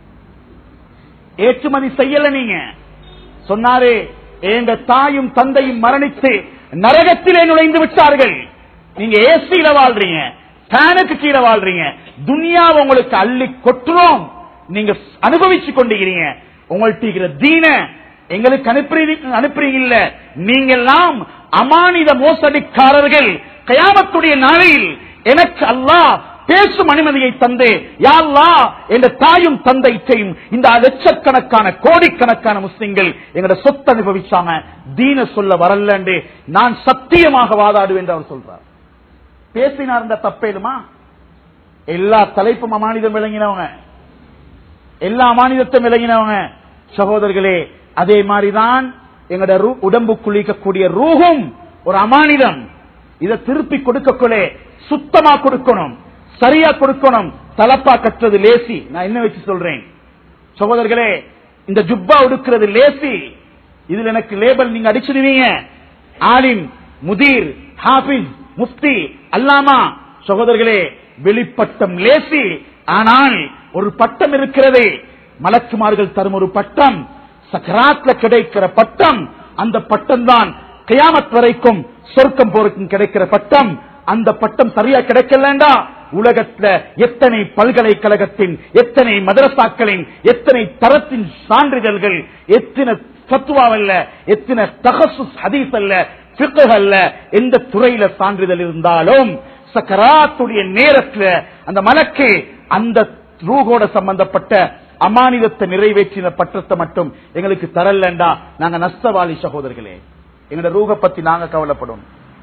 ஏற்றுமதி செய்யல நீங்க சொன்னாரு எங்க தாயும் தந்தையும் மரணித்து நரகத்திலே நுழைந்து விட்டார்கள் நீங்க ஏசியில வாழ்றீங்க ஃபேனுக்கு கீழே வாழ்றீங்க துனியாவை உங்களுக்கு அள்ளி கொட்டுறோம் நீங்க அனுபவிச்சு கொண்டிருக்கிறீங்க உங்கள்ட்ட இருக்கிற தீன எங்களுக்கு அனுப்புறீங்க அனுப்புறீங்க இல்ல நீங்க எல்லாம் அமானித மோசடிக்காரர்கள் கயாமத்துடைய நாளையில் எனக்கு அல்லாஹ் பேசும் அனுமதியை தந்து யாழ்லா என்ற தாயும் தந்தைத்தையும் இந்த லட்சக்கணக்கான கோடிக்கணக்கான முஸ்லிம்கள் எங்களோட சொத்து அனுபவிச்சாங்க தீன சொல்ல வரல என்று நான் சத்தியமாக வாதாடுவேன் என்று அவர் சொல்றார் பேசினார் இந்த தப்பேலுமா எல்லா தலைப்பும் அமானிதம் விளங்கினவங்க எல்லா அமானிதத்தையும் விளங்கினவங்க சகோதரர்களே அதே மாதிரிதான் எங்களோட ரூ- உடம்புக்குள் இருக்கக்கூடிய ரூஹும் ஒரு அமானிதம் இதை திருப்பி கொடுக்கக்குள்ளே சுத்தமா கொடுக்கணும் சரியா கொடுக்கணும் தலப்பா கட்டுறது லேசி நான் என்ன வச்சு சொல்றேன் சகோதரர்களே இந்த ஜுப்பா உடுக்கிறது லேசி இதுல எனக்கு லேபல் நீங்க அடிச்சிடுவீங்க ஆலிம் முதீர் ஹாபிஸ் முஃப்தி அல்லாமா சகோதரர்களே வெளிப்பட்டம் லேசி ஆனால் ஒரு பட்டம் இருக்கிறது மலக்குமார்கள் தரும் ஒரு பட்டம் சக்கராத்ல கிடைக்கிற பட்டம் அந்த பட்டம் தான் கியாமத் வரைக்கும் சொர்க்கம் போருக்கும் கிடைக்கிற பட்டம் அந்த பட்டம் சரியா கிடைக்கலண்டா உலகத்துல எத்தனை பல்கலைக்கழகத்தின் எத்தனை மதரசாக்களின் எத்தனை தரத்தின் சான்றிதழ்கள் எத்தனை ஃபத்வாவல்ல எத்தனை தகசுஸ் ஹதீஸ் அல்ல fiqh அல்ல எந்த துறையில சான்றிதழ் இருந்தாலும் சக்கராத்துடைய நேரத்துல அந்த மலக்கு அந்த ரூகோட சம்பந்தப்பட்ட அமானிதத்தை நிறைவேற்றின பற்றத்தை மட்டும் எங்களுக்கு தரலண்டா நாங்க நஷ்டவாளி சகோதரர்களே எங்களோட ரூக பத்தி நாங்க கவலைப்படும்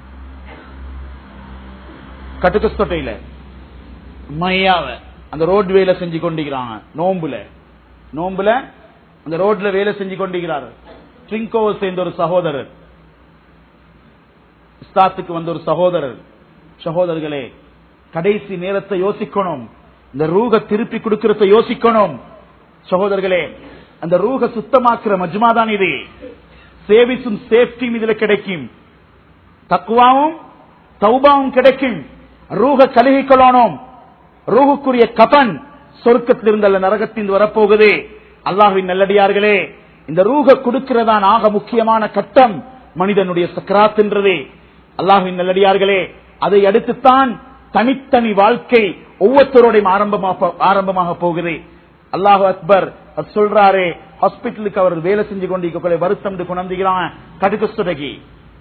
கட்டுக்கஸ்தொட்டையில மையாவ அந்த ரோட் வேலை செஞ்சு கொண்டிருக்கிறாங்க நோம்புல நோம்புல அந்த ரோட்ல வேலை செஞ்சு கொண்டிருக்கிறார் ட்ரிங்கோவை சேர்ந்த ஒரு சகோதரர் இஸ்லாத்துக்கு வந்த ஒரு சகோதரர் சகோதரர்களே கடைசி நேரத்தை யோசிக்கணும் இந்த ரூக திருப்பி கொடுக்கறத யோசிக்கணும் சகோதரர்களே அந்த ரூக சுத்தமாக்குற மஜ்மா தான் இது சேவிஸும் சேஃப்டியும் இதுல கிடைக்கும் தக்குவாவும் தௌபாவும் கிடைக்கும் ரூக கழுகி கொள்ளணும் ரூகுக்குரிய கபன் சொர்க்கத்தில் இருந்த அல்ல நரகத்தில் வரப்போகுது அல்லாஹ்வின் நல்லடியார்களே இந்த ரூக கொடுக்கிறதான் ஆக முக்கியமான கட்டம் மனிதனுடைய சக்கராத் என்றது அல்லாஹ்வின் நல்லடியார்களே அதை அடுத்துத்தான் தனித்தனி வாழ்க்கை ஒவ்வொருத்தரோடையும் ஆரம்பமாக ஆரம்பமாக போகுது அல்லாஹ் அக்பர் அது சொல்றாரு ஹாஸ்பிட்டலுக்கு அவர் வேலை செஞ்சு கொண்டிருக்க வருத்தம் குணந்துகிறான் கடுக்கஸ்துடகி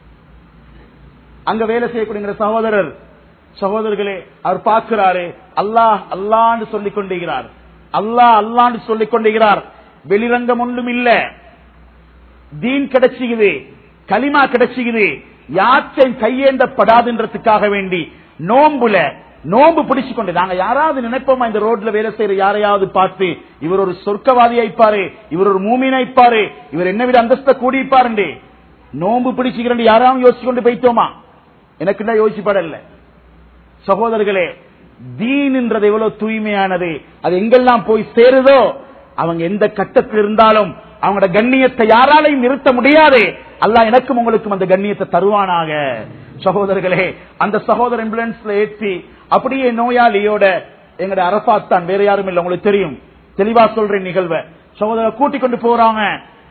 அங்க வேலை செய்யக்கூடிய சகோதரர் சகோதரர்களே அவர் பார்க்கிறாரு அல்லாஹ் அல்லான்னு சொல்லிக் கொண்டிருக்கிறார் அல்லாஹ் அல்லான்னு சொல்லிக் கொண்டிருக்கிறார் வெளிரங்கம் ஒன்றும் இல்ல தீன் கிடைச்சிக்குது களிமா கிடைச்சிக்குது யாச்சையும் கையேந்தப்படாதுன்றதுக்காக வேண்டி நோம்புல நோம்பு பிடிச்சு கொண்டு நாங்க யாராவது நினைப்போமா இந்த ரோட்ல வேலை செய்யற யாரையாவது பார்த்து இவர் ஒரு சொர்க்கவாதி ஆயிப்பாரு இவர் ஒரு மூமின் ஆயிப்பாரு இவர் என்ன விட அந்தஸ்த கூடிப்பாரு நோம்பு பிடிச்சுக்கிறேன் யாராவது யோசிச்சு கொண்டு போயிட்டோமா எனக்கு என்ன யோசிப்படல சகோதரர்களே தீன்ன்றது எவ்வளவு தூய்மையானது அது எங்கெல்லாம் போய் சேருதோ அவங்க எந்த கட்டத்தில் இருந்தாலும் அவங்களோட கண்ணியத்தை யாராலையும் நிறுத்த முடியாது அல்லாஹ் எனக்கும் உங்களுக்கும் அந்த கண்ணியத்தை தருவானாக சகோதரர்களே அந்த சகோதர ஆம்புலன்ஸ்ல ஏற்றி அப்படியே நோயாளியோட எங்கட அரபாத் தான் வேற யாரும் இல்ல உங்களுக்கு தெரியும் தெளிவா சொல்றேன் நிகழ்வை சகோதரர் கூட்டிக் கொண்டு போறாங்க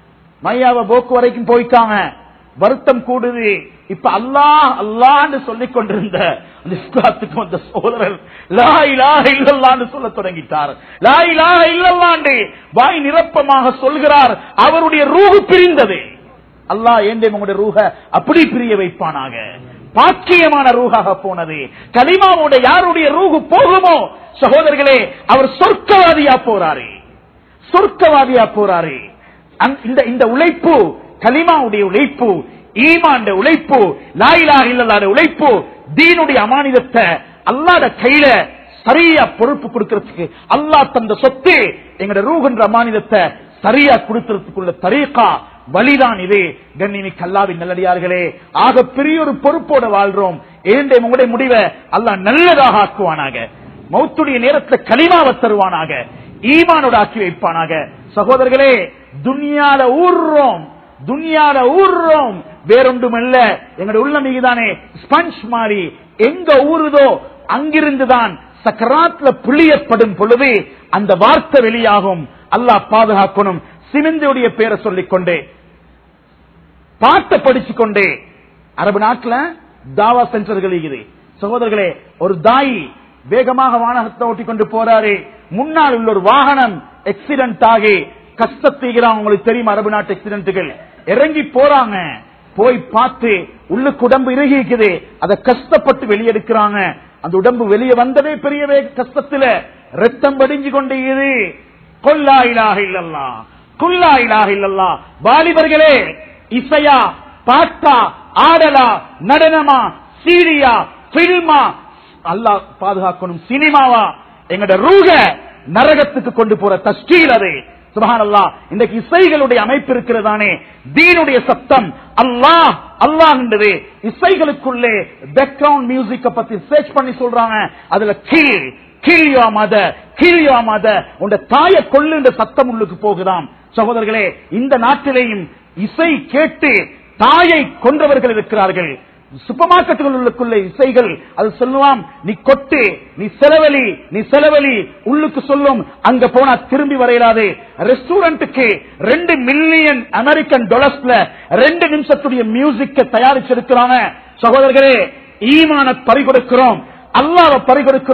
மையாவை போக்கு வரைக்கும் போய்க்காங்க வருத்தம் கூடுது இப்ப அல்லாஹ் அல்லான்னு சொல்லிக் கொண்டிருந்த அந்த இஸ்லாத்துக்கு வந்த சோதரர் லா இலாஹ இல்லல்லான்னு சொல்ல தொடங்கிட்டார் லா இலாஹ இல்லல்லாண்டு வாய் நிரப்பமாக சொல்கிறார் அவருடைய ரூஹு பிரிந்தது அல்லாஹ் ஏண்டே உங்களுடைய ரூஹ அப்படி பிரிய வைப்பானாக பாக்கியமான ரூஹாக போனது கலிமாவோட யாருடைய ரூஹு போகுமோ சகோதரர்களே அவர் சொர்க்கவாதியா போறாரு சொர்க்கவாதியா போறாரு அந்த- இந்த இந்த உழைப்பு கலிமாவுடைய உழைப்பு ஈமாண்ட உழைப்பு லாயிலா இல்லல்லாத உழைப்பு தீனுடைய அமானிதத்தை அல்லாத கையில சரியா பொறுப்பு கொடுக்கறதுக்கு அல்லாஹ் தந்த சொத்து எங்கட ரூஹன்ற அமானிதத்தை சரியா கொடுக்கறதுக்குள்ள தரீகா வழிதான் இது கண்ணினி கல்லாவின் நல்லடியார்களே ஆக பெரிய ஒரு பொறுப்போட வாழ்றோம் ஏண்டே உங்களுடைய முடிவை அல்லாஹ் நல்லதாக ஆக்குவானாக மௌத்துடைய நேரத்தில் களிமாவை தருவானாக ஈமானோட ஆக்கி வைப்பானாக சகோதரர்களே துனியால ஊர்றோம் துனியால ஊர்றோம் வேறொன்றுமல்ல எங்களுடைய உள்ள மீதானே ஸ்பஞ்ச் மாறி எங்க ஊறுதோ அங்கிருந்துதான் சக்கராத்ல புளியப்படும் பொழுது அந்த வார்த்தை வெளியாகும் அல்லாஹ் பாதுகாக்கணும் சிமிந்தியுடைய பேரை சொல்லிக் கொண்டே பாட்டை படிச்சு கொண்டே அரபு நாட்டுல தாவா சென்டர்கள் இருக்குது சகோதரர்களே ஒரு தாயி வேகமாக வாகனத்தை ஓட்டி கொண்டு போறாரு முன்னால் உள்ள ஒரு வாகனம் எக்ஸிடென்ட் ஆகி கஷ்டத்தீகிறான் உங்களுக்கு தெரியும் அரபு நாட்டு எக்ஸிடென்ட்டுகள் இறங்கி போறாங்க போய் பார்த்து உள்ளுக்கு உடம்பு இறுகி இருக்குது அதை கஷ்டப்பட்டு வெளியெடுக்கிறாங்க அந்த உடம்பு வெளியே வந்ததே பெரிய வே- கஷ்டத்துல ரத்தம் படிஞ்சு கொண்டு இது கொல்லா இலாக இல்லல்லா குல்லா இலாக இல்லல்லா வாலிபர்களே இசையா பாட்டா ஆடலா நடனமா சீரியா பில்மா அல்லாஹ் பாதுகாக்கணும் சினிமாவா எங்கட ரூக நரகத்துக்கு கொண்டு போற தஸ்டீல் அது சுபஹான் அல்லா இன்றைக்கு இசைகளுடைய அமைப்பு இருக்கிறதானே தீனுடைய சத்தம் அல்லாஹ் அல்லாஹ்ன்றது இசைகளுக்குள்ளே பேக்ரவுண்ட் மியூசிக்க பத்தி சர்ச் பண்ணி சொல்றாங்க அதுல கீழ் கீழியோ மத கீழியோ மத உண்ட தாய கொள்ளுன்ற சத்தம் உள்ளுக்கு போகுதாம் சகோதரர்களே இந்த நாட்டிலேயும் இசை கேட்டு தாயை கொன்றவர்கள் இருக்கிறார்கள் சூப்பர் மார்க்கெட்டுகளுக்குள்ள இசைகள் அது சொல்லுவாம் நீ கொட்டு நீ செலவழி நீ செலவழி உள்ளுக்கு சொல்லும் அங்க போனா திரும்பி வரையலாது ரெஸ்டாரண்ட்டுக்கு ரெண்டு மில்லியன் அமெரிக்கன் டாலர்ஸ்ல ரெண்டு நிமிஷத்துடைய மியூசிக்க தயாரிச்சிருக்கிறாங்க சகோதரர்களே ஈமான பறிகொடுக்கிறோம் அல்லாவை பறிகொடுக்கிறோம்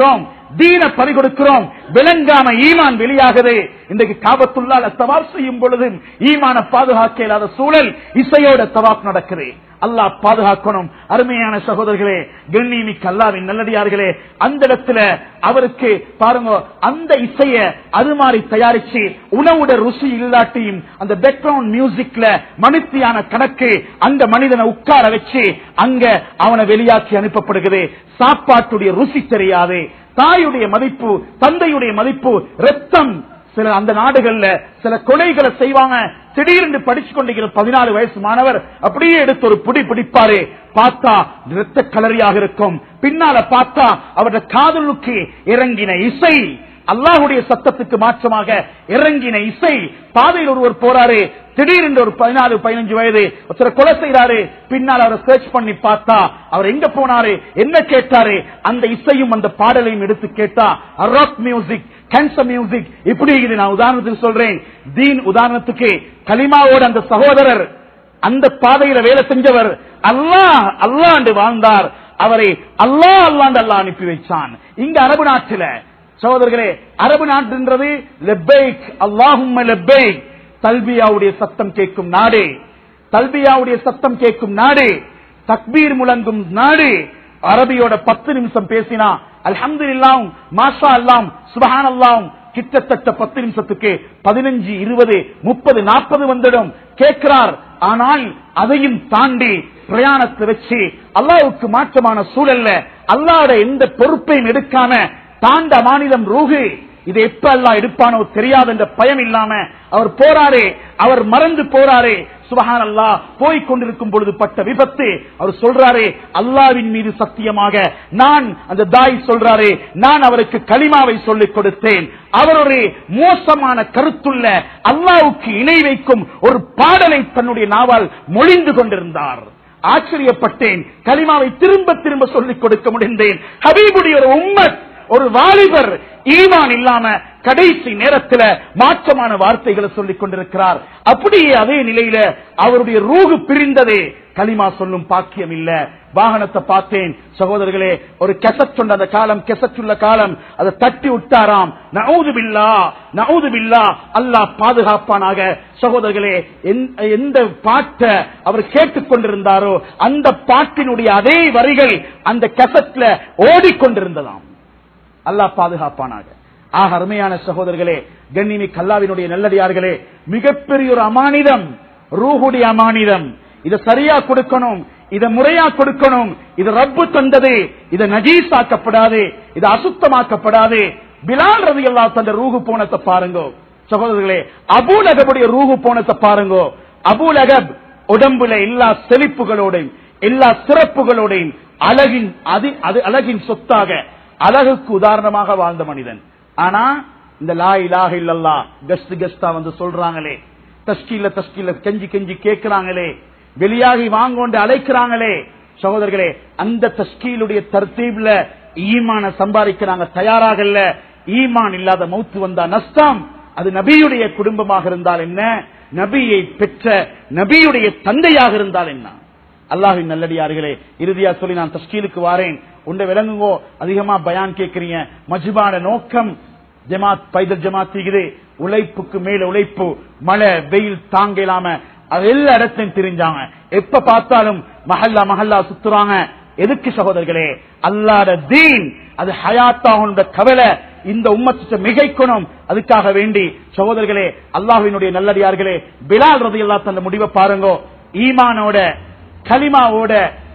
தீன பறி கொடுக்கிறோம் விளங்காம ஈமான் வெளியாகுது இன்றைக்கு காபத்துள்ளால தவாப் செய்யும் பொழுது ஈமான பாதுகாக்க இல்லாத சூழல் இசையோட தவாப் நடக்குது அல்லாஹ் பாதுகாக்கணும் அருமையான சகோதரர்களே கண்ணியமிக்க அல்லாவின் நல்லடியார்களே அந்த இடத்துல அவருக்கு பாருங்க அந்த இசைய அது மாதிரி தயாரிச்சு உணவுட ருசி இல்லாட்டியும் அந்த பேக்ரவுண்ட் மியூசிக்ல மனுத்தியான கணக்கு அந்த மனிதனை உட்கார வச்சு அங்க அவனை வெளியாக்கி அனுப்பப்படுகிறது சாப்பாட்டுடைய ருசி தெரியாது தாயுடைய மதிப்பு தந்தையுடைய மதிப்பு ரத்தம் சில அந்த நாடுகள்ல சில கொலைகளை செய்வாங்க திடீர்னு படிச்சு கொண்டிருக்கிற பதினாலு வயசு மாணவர் அப்படியே எடுத்து ஒரு புடி பிடிப்பாரு பார்த்தா இரத்த கலரியாக இருக்கும் பின்னால பார்த்தா அவருடைய காதலுக்கு இறங்கின இசை அல்லாஹுடைய சத்தத்துக்கு மாற்றமாக இறங்கின இசை பாதையில் ஒருவர் போறாரு திடீரென்று ஒரு பதினாலு பதினஞ்சு வயது ஒருத்தர் கொலை செய்யறாரு பின்னால் அவரை சர்ச் பண்ணி பார்த்தா அவர் எங்க போனாரு என்ன கேட்டாரு அந்த இசையும் அந்த பாடலையும் எடுத்து கேட்டா ராக் மியூசிக் கேன்சர் மியூசிக் இப்படி இது நான் உதாரணத்துக்கு சொல்றேன் தீன் உதாரணத்துக்கு கலிமாவோட அந்த சகோதரர் அந்த பாதையில வேலை செஞ்சவர் அல்லாஹ் அல்லாண்டு வாழ்ந்தார் அவரை அல்லாஹ் அல்லாண்டு அல்லாஹ் அனுப்பி வைச்சான் இங்க அரபு நாட்டில சகோதரர்களே அரபு நாட்டுன்றது லெப்பைக் அல்லாஹும் லெப்பைக் தல்பியாவுடைய சத்தம் கேட்கும் நாடு தல்பியாவுடைய சத்தம் கேட்கும் நாடு தக்பீர் முழங்கும் நாடு அரபியோட பத்து நிமிஷம் பேசினா அல்ஹம்து இல்லாம் மாஷா அல்லாம் சுபஹான் அல்லாம் கிட்டத்தட்ட பத்து நிமிஷத்துக்கு பதினஞ்சு இருபது முப்பது நாற்பது வந்துடும் கேட்கிறார் ஆனால் அதையும் தாண்டி பிரயாணத்தை வச்சு அல்லாவுக்கு மாற்றமான சூழல்ல அல்லாட எந்த பொறுப்பையும் எடுக்காம தாண்ட மாநிலம் ரூகு இது எப்ப எல்லாம் எடுப்பானோ தெரியாது என்ற பயம் இல்லாம அவர் போறாரே அவர் மறந்து போறாரே சுபஹான் அல்லா போய் கொண்டிருக்கும் பொழுது பட்ட விபத்து அவர் சொல்றாரே அல்லாவின் மீது சத்தியமாக நான் அந்த தாய் சொல்றாரே நான் அவருக்கு களிமாவை சொல்லிக் கொடுத்தேன் அவர் ஒரு மோசமான கருத்துள்ள அல்லாவுக்கு இணை வைக்கும் ஒரு பாடலை தன்னுடைய நாவால் மொழிந்து கொண்டிருந்தார் ஆச்சரியப்பட்டேன் கலிமாவை திரும்ப திரும்ப சொல்லிக் கொடுக்க முடிந்தேன் ஹபீபுடைய ஒரு உம்மத் ஒரு வாலிபர் ஈமான் இல்லாம கடைசி நேரத்துல மாற்றமான வார்த்தைகளை சொல்லிக் கொண்டிருக்கிறார் அப்படியே அதே நிலையில அவருடைய ரூகு பிரிந்ததே களிமா சொல்லும் பாக்கியம் இல்ல வாகனத்தை பார்த்தேன் சகோதரர்களே ஒரு கெசட் சொன்ன அந்த காலம் கெசட் உள்ள காலம் அதை தட்டி விட்டாராம் நவுது பில்லா நவுது பில்லா அல்லாஹ் பாதுகாப்பானாக சகோதரர்களே எந்த- எந்த பாட்டை அவர் கேட்டுக் கொண்டிருந்தாரோ அந்த பாட்டினுடைய அதே வரிகள் அந்த கெசட்ல ஓடிக்கொண்டிருந்ததாம் அல்லாஹ் பாதுகாப்பானாக ஆக அருமையான சகோதரர்களே கண்ணிமி கல்லாவினுடைய நல்லடியார்களே மிகப்பெரிய ஒரு அமானிதம் ரூஹுடைய அமானிதம் இதை சரியா கொடுக்கணும் இதை முறையா கொடுக்கணும் இது ரப்பு தந்தது இதை நஜீஸாக்கப்படாது இது அசுத்தமாக்கப்படாது பிலால் ரவி அல்லா தந்த ரூஹு போனத்தை பாருங்க சகோதரர்களே அபூலகபுடைய ரூஹு போனத்தை பாருங்க அபூலகப் உடம்புல எல்லா செழிப்புகளோடையும் எல்லா சிறப்புகளோடையும் அழகின் அது அது அழகின் சொத்தாக அழகுக்கு உதாரணமாக வாழ்ந்த மனிதன் ஆனா இந்த லா இலாஹ இல்லல்லா கஸ்ட் கஸ்டா வந்து சொல்றாங்களே தஸ்கீல தஸ்கீல கெஞ்சி கெஞ்சி கேட்கிறாங்களே வெளியாகி வாங்கொண்டு அழைக்கிறாங்களே சகோதரர்களே அந்த தஸ்கீலுடைய தர்த்தீப்ல ஈமான சம்பாதிக்கிறாங்க தயாராகல ஈமான் இல்லாத மௌத்து வந்தா நஷ்டம் அது நபியுடைய குடும்பமாக இருந்தால் என்ன நபியை பெற்ற நபியுடைய தந்தையாக இருந்தால் என்ன அல்லாஹின் நல்லடியார்களே இறுதியா சொல்லி நான் தஸ்கீலுக்கு வாரேன் உண்டை விளங்குங்கோ அதிகமா பயான் கேட்கிறீங்க மஜ்பான நோக்கம் ஜமாத் பைதல் ஜமாத் தீகுது உழைப்புக்கு மேல உழைப்பு மழை வெயில் தாங்க இல்லாம அது எல்லா இடத்தையும் தெரிஞ்சாங்க எப்ப பார்த்தாலும் மஹல்லா மஹல்லா சுத்துறாங்க எதுக்கு சகோதரர்களே அல்லாத தீன் அது ஹயாத்தாகும் கவலை இந்த உம்மத்தை மிகைக்கணும் அதுக்காக வேண்டி சகோதரர்களே அல்லாஹ்வினுடைய நல்லடியார்களே பிலால் ரதி அல்லா தந்த முடிவை பாருங்க ஈமானோட கலிமாவோட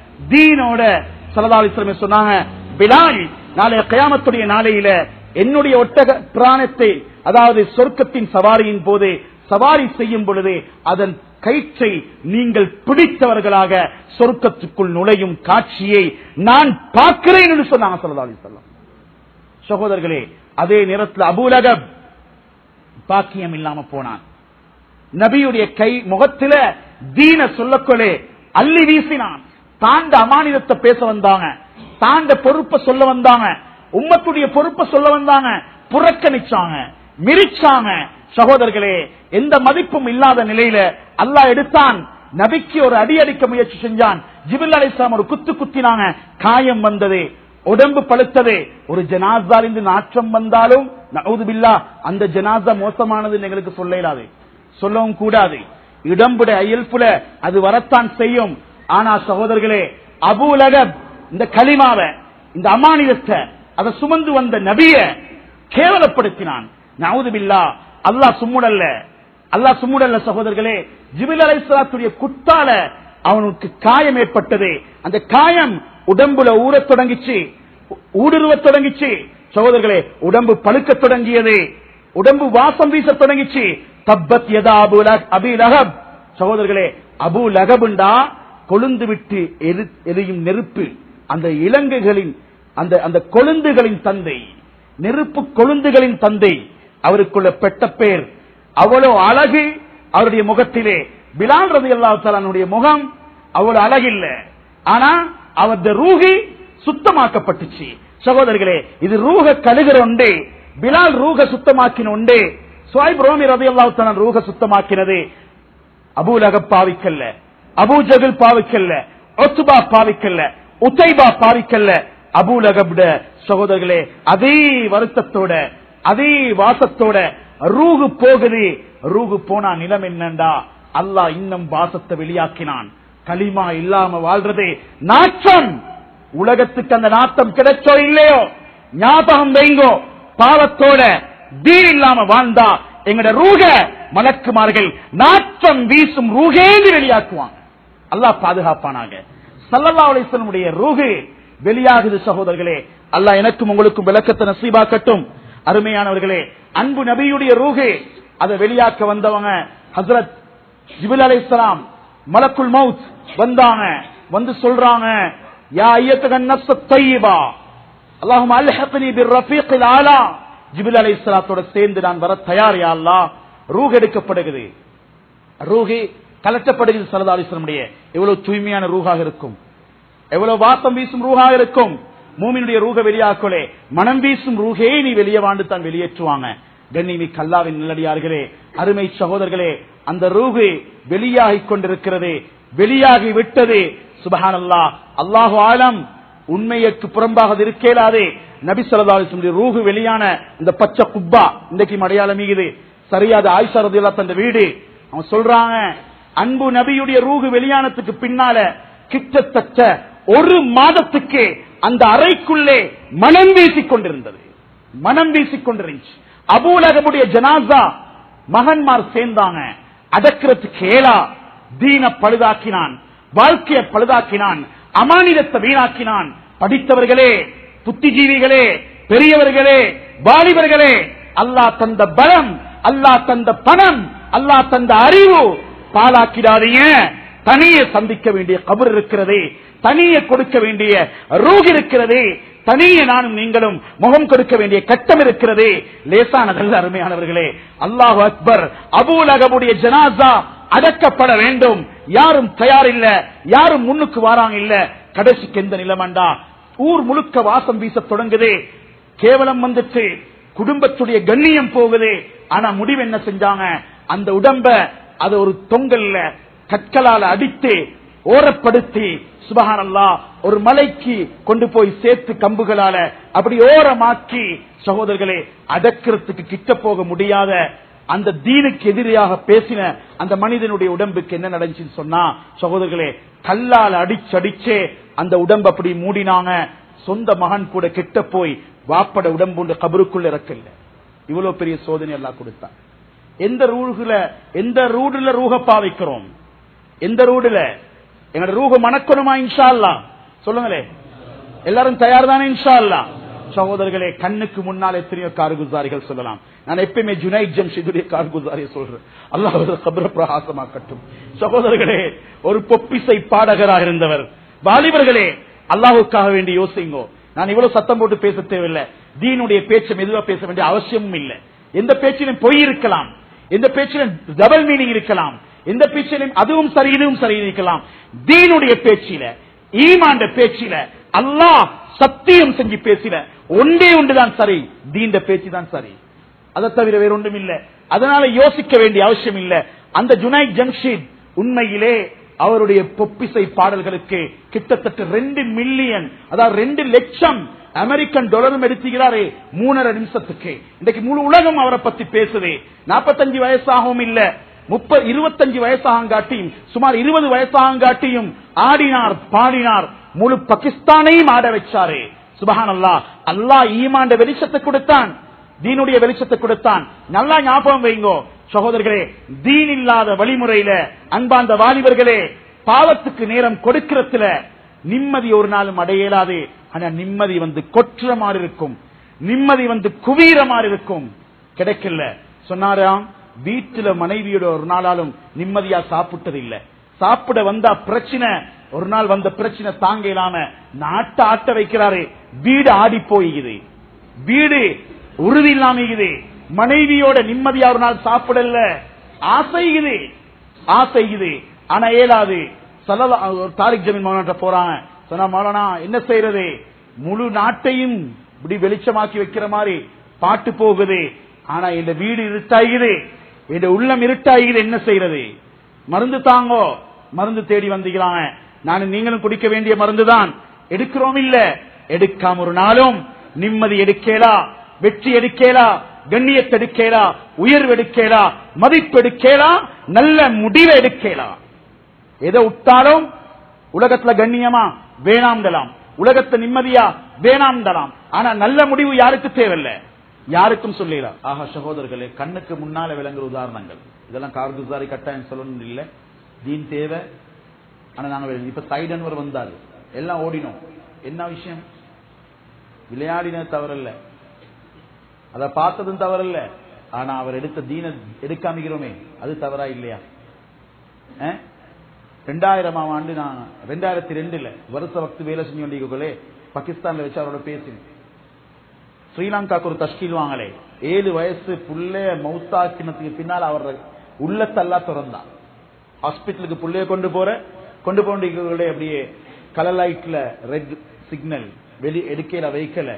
தீனோட சலதாலிஸ்லமே சொன்னாங்க பிலால் நாளைய கயாமத்துடைய நாளையில என்னுடைய ஒட்டக பிராணத்தை அதாவது சொர்க்கத்தின் சவாரியின் போது சவாரி செய்யும் பொழுது அதன் கயிற்றை நீங்கள் பிடித்தவர்களாக சொர்க்கத்துக்குள் நுழையும் காட்சியை நான் பார்க்கிறேன் என்று சொன்னாங்க சல்லா சொல்லம் சகோதரர்களே அதே நேரத்தில் அபூலகப் பாக்கியம் இல்லாம போனான் நபியுடைய கை முகத்தில தீன சொல்லக்கொலே அள்ளி வீசினான் தாண்ட அமானிதத்தை பேச வந்தாங்க தாண்ட பொறுப்பை சொல்ல வந்தாங்க உம்மத்துடைய பொறுப்பை சொல்ல வந்தாங்க புறக்கணிச்சாங்க மிரிச்சாங்க சகோதரர்களே எந்த மதிப்பும் இல்லாத நிலையில அல்லாஹ் எடுத்தான் நபிக்கு ஒரு அடி அடிக்க முயற்சி செஞ்சான் ஜிபில் அலிஸ்லாம் ஒரு குத்து குத்தினாங்க காயம் வந்தது உடம்பு பழுத்தது ஒரு ஜனாசால் இருந்து நாற்றம் வந்தாலும் நவுதுபில்லா அந்த ஜனாசா மோசமானது எங்களுக்கு சொல்ல இயலாது சொல்லவும் கூடாது இடம்புடைய அயல்புல அது வரத்தான் செய்யும் ஆனா சகோதரர்களே அபூலகப் இந்த களிமாவை இந்த அமானிதத்தை அதை சுமந்து வந்த நபிய கேவலப்படுத்தினான் நவுதுபில்லா அல்லாஹ் சும்முடல்ல அல்லாஹ் சும்முடல்ல சகோதரர்களே ஜிபில் அலைசலாத்துடைய குத்தால அவனுக்கு காயம் ஏற்பட்டது அந்த காயம் உடம்புல ஊறத் தொடங்கிச்சு ஊடுருவத் தொடங்கிச்சு சகோதரர்களே உடம்பு பழுக்க தொடங்கியது உடம்பு வாசம் வீச தொடங்கிச்சு தப்பத் யதா அபு லஹப்- அபி லஹப் சகோதரர்களே அபு லகபுண்டா கொழுந்து விட்டு எரி- எரியும் நெருப்பு அந்த இலங்கைகளின் அந்த அந்த கொழுந்துகளின் தந்தை நெருப்பு கொழுந்துகளின் தந்தை அவருக்குள்ள பெட்ட பேர் அவ்வளவு அழகு அவருடைய முகத்திலே பிலால் ரதி அல்லாஹாலுடைய முகம் அவ்வளவு அழகில்ல ஆனா அவரது ரூகி சுத்தமாக்கப்பட்டுச்சு சகோதரர்களே இது ரூக கழுகிற உண்டே பிலால் ரூக சுத்தமாக்கின உண்டே சுவாய்ப் ரோமி ரதி அல்லாஹாலன் ரூக சுத்தமாக்கினது அபூலக பாவிக்கல்ல அபூ ஜகில் பாவிக்கல்ல ஒத்துபா பாவிக்கல்ல உத்தைபா பாவிக்கல்ல அபூலகப்ட சகோதரர்களே அதே வருத்தத்தோட அதே வாசத்தோட ரூகு போகுது ரூகு போனா நிலம் என்னண்டா அல்லாஹ் இன்னும் வாசத்தை வெளியாக்கினான் களிமா இல்லாம வாழ்றதே நாற்றம் உலகத்துக்கு அந்த நாட்டம் கிடைச்சோ இல்லையோ ஞாபகம் வைங்கோ பாவத்தோட தீன் இல்லாம வாழ்ந்தா எங்கட ரூக மலக்குமார்கள் நாற்றம் வீசும் ரூகேந்து வெளியாக்குவாங்க அல்லாஹ் பாதுகாப்பானாக சல்லல்லா அலிஸ்லமுடைய ரூகு வெளியாகுது சகோதரர்களே அல்லாஹ் எனக்கும் உங்களுக்கும் விளக்கத்தை நசீபாக்கட்டும் அருமையானவர்களே அன்பு நபியுடைய ரூகு அதை வெளியாக்க வந்தவங்க ஹசரத் ஜிபில் அலைஹிஸ்ஸலாம் மலக்குல் மவுத் வந்தாங்க வந்து சொல்றாங்க யா ஐயத்துகன் நஃப்ஸ தய்யிபா அல்லாஹும் அல்ஹக்னி பிர் ரஃபீக்கில் ஆலா ஜிபில் அலைஹிஸ்ஸலாத்தோட சேர்ந்து நான் வர தயார் யா அல்லாஹ் ரூஹ் எடுக்கப்படுகிறது ரூஹி கலட்டப்படுகிறது சல்லல்லாஹு அலைஹி வஸல்லமுடைய எவ்வளவு தூய்மையான ரூஹாக இருக்கும் எவ்வளவு வாசம் வீசும் ரூஹாக இருக்கும் மூமினுடைய ரூக வெளியாக்கலே மனம் வீசும் ரூகே நீ வெளியே வாண்டு தான் வெளியேற்றுவாங்க கண்ணிமி கல்லாவின் நிலடியார்களே அருமை சகோதரர்களே அந்த ரூகு வெளியாகி கொண்டிருக்கிறது வெளியாகி விட்டது சுபஹான் அல்லா அல்லாஹு ஆலம் உண்மைக்கு புறம்பாக அது இருக்கேலாதே நபி சொல்லா ரூகு வெளியான இந்த பச்சை குப்பா இன்றைக்கு மடையாளம் மீகுது சரியாது ஆயிஷா ரதியல்லா தந்த வீடு அவன் சொல்றாங்க அன்பு நபியுடைய ரூகு வெளியானத்துக்கு பின்னால கிட்டத்தட்ட ஒரு மாதத்துக்கு அந்த அறைக்குள்ளே மனம் வீசிக் கொண்டிருந்தது மனம் வீசிக் கொண்டிருந்துச்சு அபூலகமுடைய ஜனாசா மகன்மார் சேர்ந்தாங்க அடக்கிறதுக்கு ஏலா தீன பழுதாக்கினான் வாழ்க்கையை பழுதாக்கினான் அமானிதத்தை வீணாக்கினான் படித்தவர்களே புத்திஜீவிகளே பெரியவர்களே வாலிபர்களே அல்லாஹ் தந்த பலம் அல்லாஹ் தந்த பணம் அல்லாஹ் தந்த அறிவு பாலாக்கிடாதீங்க தனியே சந்திக்க வேண்டிய கபர் இருக்கிறதே தனியே கொடுக்க வேண்டிய ரூக் இருக்கிறதே தனியே நானும் நீங்களும் முகம் கொடுக்க வேண்டிய கட்டம் இருக்கிறதே லேசானதல்ல அருமையானவர்களே அல்லாஹ் அக்பர் அபூல் அகபுடைய ஜனாசா அடக்கப்பட வேண்டும் யாரும் தயார் இல்ல யாரும் முன்னுக்கு வாராங்க இல்ல கடைசிக்கு எந்த நிலமண்டா ஊர் முழுக்க வாசம் வீச தொடங்குதே கேவலம் வந்துட்டு குடும்பத்துடைய கண்ணியம் போகுது ஆனா முடிவு என்ன செஞ்சாங்க அந்த உடம்ப அது ஒரு தொங்கல்ல கற்களால அடித்து ஓரப்படுத்தி சுபஹானல்லா ஒரு மலைக்கு கொண்டு போய் சேர்த்து கம்புகளால அப்படி ஓரமாக்கி சகோதரர்களே அடக்கிறதுக்கு கிட்ட போக முடியாத அந்த தீனுக்கு எதிரியாக பேசின அந்த மனிதனுடைய உடம்புக்கு என்ன நடந்துச்சுன்னு சொன்னா சகோதரர்களே கல்லால் அடிச்சு அடிச்சே அந்த உடம்பு அப்படி மூடினாங்க சொந்த மகன் கூட கிட்ட போய் வாப்பட உடம்பு கபருக்குள்ள இறக்கல இவ்வளவு பெரிய சோதனை எல்லாம் கொடுத்தான் எந்த ரூடுல எந்த ரூடுல ரூக பாவிக்கிறோம் எந்த ரூடுல எங்களோட ரூக மணக்கணுமா இன்ஷா அல்லா சொல்லுங்களே எல்லாரும் தயார் தானே இன்ஷா அல்லா சகோதரர்களே கண்ணுக்கு முன்னால் எத்தனையோ கார்குசாரிகள் சொல்லலாம் நான் எப்பயுமே ஜுனைத் ஜம்ஷிதுடைய கார்குசாரிய சொல்றேன் அல்லாஹ் கபர பிரகாசமாக்கட்டும் சகோதரர்களே ஒரு பொப்பிசை பாடகராக இருந்தவர் வாலிபர்களே அல்லாஹுக்காக வேண்டி யோசிங்கோ நான் இவ்வளவு சத்தம் போட்டு பேச தேவையில்லை தீனுடைய பேச்சை மெதுவா பேச வேண்டிய அவசியமும் இல்லை எந்த பேச்சிலும் பொய் இருக்கலாம் எந்த பேச்சிலும் டபுள் மீனிங் இருக்கலாம் எந்த பேச்சிலும் அதுவும் சரி இதுவும் சரி இருக்கலாம் தீனுடைய பேச்சில ஈமாண்ட பேச்சில அல்லாஹ் சத்தியம் செஞ்சு பேசின ஒன்றே ஒன்றுதான் சரி தீண்ட பேச்சு தான் சரி அதை தவிர வேற ஒன்றும் இல்ல அதனால யோசிக்க வேண்டிய அவசியம் இல்ல அந்த ஜுனைத் ஜம்ஷித் உண்மையிலே அவருடைய பொப்பிசை பாடல்களுக்கு கிட்டத்தட்ட ரெண்டு மில்லியன் அதாவது ரெண்டு லட்சம் அமெரிக்கன் டாலரும் எடுத்துகிறாரே மூணரை நிமிஷத்துக்கு இன்னைக்கு முழு உலகம் அவரை பத்தி பேசுது நாற்பத்தஞ்சு வயசாகவும் இல்ல முப்பது இருபத்தஞ்சு வயசாகாட்டியும் சுமார் இருபது வயசாகாட்டியும் ஆடினார் பாடினார் முழு பாகிஸ்தானையும் ஆட வச்சாரு சுபஹான் அல்லா அல்லாஹ் ஈமாண்ட வெளிச்சத்தை கொடுத்தான் தீனுடைய வெளிச்சத்தை கொடுத்தான் நல்லா ஞாபகம் வைங்கோ சகோதரர்களே தீன் இல்லாத வழிமுறையில அன்பாந்த வாலிபர்களே பாவத்துக்கு நேரம் கொடுக்கிறதுல நிம்மதி ஒரு நாளும் அடையலாது ஆனா நிம்மதி வந்து கொற்ற மாதிரி இருக்கும் நிம்மதி வந்து குவீர மாதிரி இருக்கும் கிடைக்கல சொன்னாராம் வீட்டுல மனைவியோட ஒரு நாளாலும் நிம்மதியா சாப்பிட்டது இல்ல சாப்பிட வந்தா பிரச்சனை ஒரு நாள் வந்த பிரச்சனை தாங்க இல்லாம நாட்டை ஆட்ட வைக்கிறாரு வீடு ஆடி போயுது வீடு உறுதி இல்லாம இருக்குது மனைவியோட நிம்மதியா ஒரு நாள் சாப்பிடல ஆசைக்குது ஆசைக்குது ஆனா ஏலாது சலவா ஒரு தாரிக் ஜமீன் மௌலான போறாங்க சொன்னா மௌலானா என்ன செய்யறது முழு நாட்டையும் இப்படி வெளிச்சமாக்கி வைக்கிற மாதிரி பாட்டு போகுது ஆனா இந்த வீடு இருட்டாகுது இந்த உள்ளம் இருட்டாகுது என்ன செய்யறது மருந்து தாங்கோ மருந்து தேடி வந்துக்கிறாங்க நான் நீங்களும் குடிக்க வேண்டிய மருந்து தான் எடுக்கிறோம் இல்ல எடுக்காம ஒரு நாளும் நிம்மதி எடுக்கலா வெற்றி எடுக்கலா கண்ணியத்தை எடுக்கலா உயர்வு எடுக்கலா மதிப்பு எடுக்கலா நல்ல முடிவை எடுக்கலா எதை விட்டாலும் உலகத்துல கண்ணியமா வேணாம்டலாம் உலகத்தை நிம்மதியா வேணாம்டலாம் ஆனா நல்ல முடிவு யாருக்கு தேவையில்லை யாருக்கும் சொல்லலாம் ஆஹா சகோதரர்களே கண்ணுக்கு முன்னால விளங்குற உதாரணங்கள் இதெல்லாம் கார்குசாரி கட்டாயம் சொல்லணும் இல்ல தீன் தேவை ஆனா நாங்க விளங்கு- இப்ப சைடன்வர் வந்தாரு எல்லாம் ஓடினோம் என்ன விஷயம் விளையாடின தவறல்ல அத பார்த்ததும் தவறல்ல ஆனா அவர் எடுத்த தீன எடுக்காமிக்கிறோமே அது தவறா இல்லையா அஹ்? ரெண்டாயிரமாம் ஆண்டு நான் ரெண்டாயிரத்தி ரெண்டுல வருஷ வக்து வேலை செஞ்சு கொண்டிருக்கே பாகிஸ்தான்ல வச்சு அவரோட பேசினேன் ஸ்ரீலங்காக்கு ஒரு தஷ்கீல் வாங்கலே ஏழு வயசு புள்ளைய மௌத்தாக்கினத்துக்கு பின்னால் அவர் உள்ளத்தெல்லாம் திறந்தான் ஹாஸ்பிட்டலுக்கு புள்ளைய கொண்டு போற கொண்டு போண்டிருக்கிறவர்களே அப்படியே கலர் லைட்ல ரெட் சிக்னல் வெளி எடுக்கல வைக்கல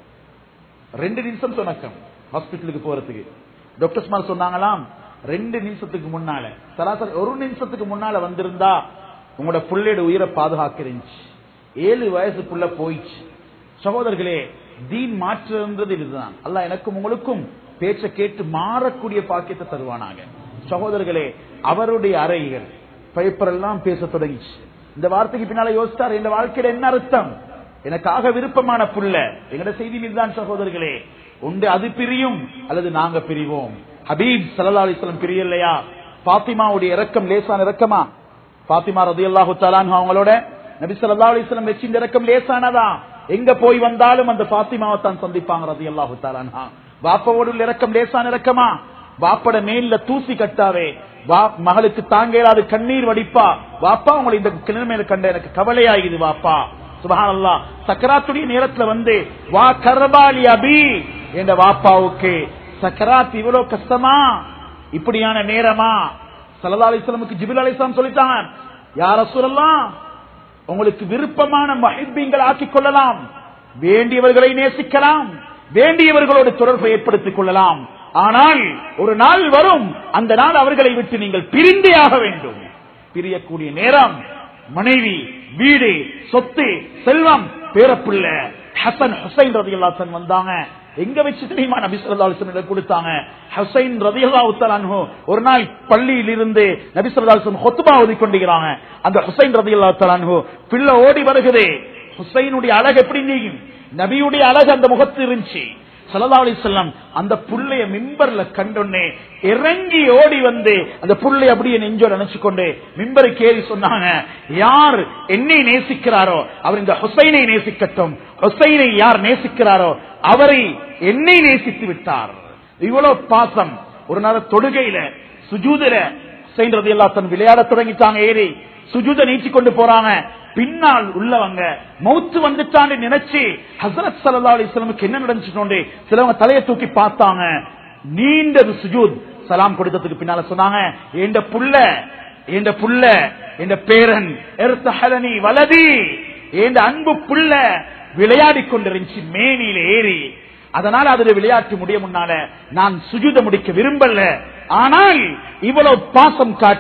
ரெண்டு நிமிஷம் சொன்னக்கம் ஹாஸ்பிட்டலுக்கு போறதுக்கு டாக்டர்ஸ் சொன்னாங்களாம் ரெண்டு நிமிஷத்துக்கு முன்னால சராசரி ஒரு நிமிஷத்துக்கு முன்னால வந்திருந்தா உங்களோட புள்ளையோட உயிரை பாதுகாக்கிறீங்க ஏழு வயசு புள்ள போயிடுச்சு சகோதரர்களே தீன் மாற்றுன்றது இதுதான் அல்லாஹ் எனக்கும் உங்களுக்கும் பேச்ச கேட்டு மாறக்கூடிய பாக்கியத்தை தருவானாங்க சகோதரர்களே அவருடைய அறைகள் பேப்பர் எல்லாம் பேச தொடங்கிச்சு இந்த வார்த்தைக்கு பின்னால யோசித்தார் இந்த வாழ்க்கையில என்ன அர்த்தம் எனக்காக விருப்பமான புள்ள எங்கட செய்தி இதுதான் சகோதரர்களே உண்டு அது பிரியும் அல்லது நாங்க பிரிவோம் ஹபீப் சல்லா அலிஸ்லம் பிரியலையா பாத்திமாவுடைய இறக்கம் லேசான இறக்கமா பாத்திமா ரதி அல்லாஹு அவங்களோட நபி ஸல்லல்லாஹு அலைஹி வஸல்லம் வெச்சி இந்த இறக்கம் லேசானதா எங்க போய் வந்தாலும் அந்த பாத்திமாவை தான் சந்திப்பாங்க ரதி அல்லாஹு தாலான்ஹா வாப்பாவோடு உள்ள இறக்கம் லேசான இறக்கமா வாப்பட மேல தூசி கட்டாவே வா மகளுக்கு தாங்க இயலாது கண்ணீர் வடிப்பா வாப்பா உங்களை இந்த கிணறு கண்ட எனக்கு கவலையாகுது வாப்பா சுபஹானல்லா சக்கராத்துடைய நேரத்துல வந்து வா கரபாலி அபி என்ற வாப்பாவுக்கு சக்கராத் இவ்வளவு கஷ்டமா இப்படியான நேரமா சல்லா அலிஸ்லமுக்கு ஜிபில் அலிஸ்லாம் சொல்லிட்டாங்க யார சொல்லலாம் உங்களுக்கு விருப்பமான மஹிப்பீங்கள் ஆக்கிக் கொள்ளலாம் வேண்டியவர்களை நேசிக்கலாம் வேண்டியவர்களோடு தொடர்பை ஏற்படுத்திக் கொள்ளலாம் ஆனால் ஒரு நாள் வரும் அந்த நாள் அவர்களை விட்டு நீங்கள் பிரிந்தே ஆக வேண்டும் பிரியக்கூடிய நேரம் மனைவி வீடு சொத்து செல்வம் பேரப்புள்ள ஹசன் ஹுசைன் ரதி வந்தாங்க எங்க வச்சு தெரியுமா நபி சொல்லா அலிஸ்லம் கொடுத்தாங்க ஹுசைன் ரதி அல்லாஹு ஒரு நாள் பள்ளியில் இருந்து நபி சொல்லா அலிஸ்லம் ஹொத்துபா ஓதி கொண்டிருக்கிறாங்க அந்த ஹுசைன் ரதி அல்லாஹு பிள்ளை ஓடி வருகுது ஹுசைனுடைய அழகு எப்படி நீங்கும் நபியுடைய அழகு அந்த முகத்து இருந்துச்சு சல்லா அலிஸ்லாம் அந்த புள்ளைய மிம்பர்ல கண்டொன்னே இறங்கி ஓடி வந்து அந்த புள்ளை அப்படியே நெஞ்சோட நினைச்சு கொண்டு மிம்பரை கேறி சொன்னாங்க யார் என்னை நேசிக்கிறாரோ அவர் இந்த ஹுசைனை நேசிக்கட்டும் ஹுசைனை யார் நேசிக்கிறாரோ அவரை என்னை நேசித்து விட்டார் இவ்வளவு பாசம் ஒரு நாள் தொடுகையில சுஜூதில செய்யறது எல்லா தன் விளையாட தொடங்கிட்டாங்க ஏறி சுஜூத நீச்சி கொண்டு போறாங்க பின்னால் உள்ளவங்க மௌத்து வந்துட்டான்னு நினைச்சு ஹசரத் சல்லா அலிஸ்லமுக்கு என்ன நடந்துச்சு சிலவங்க தலையை தூக்கி பார்த்தாங்க நீண்டது சுஜூத் சலாம் கொடுத்ததுக்கு பின்னால சொன்னாங்க எந்த புள்ள எந்த புள்ள எந்த பேரன் எர்த்தஹலனி வலதி எந்த அன்பு புள்ள விளையாடி கொண்டிருந்துச்சு மேனியில ஏறி அதனால அதுல விளையாட்டு முடிய முன்னால நான் சுஜூத முடிக்க விரும்பல ஆனால் இவ்வளவு பாசம் காட்டி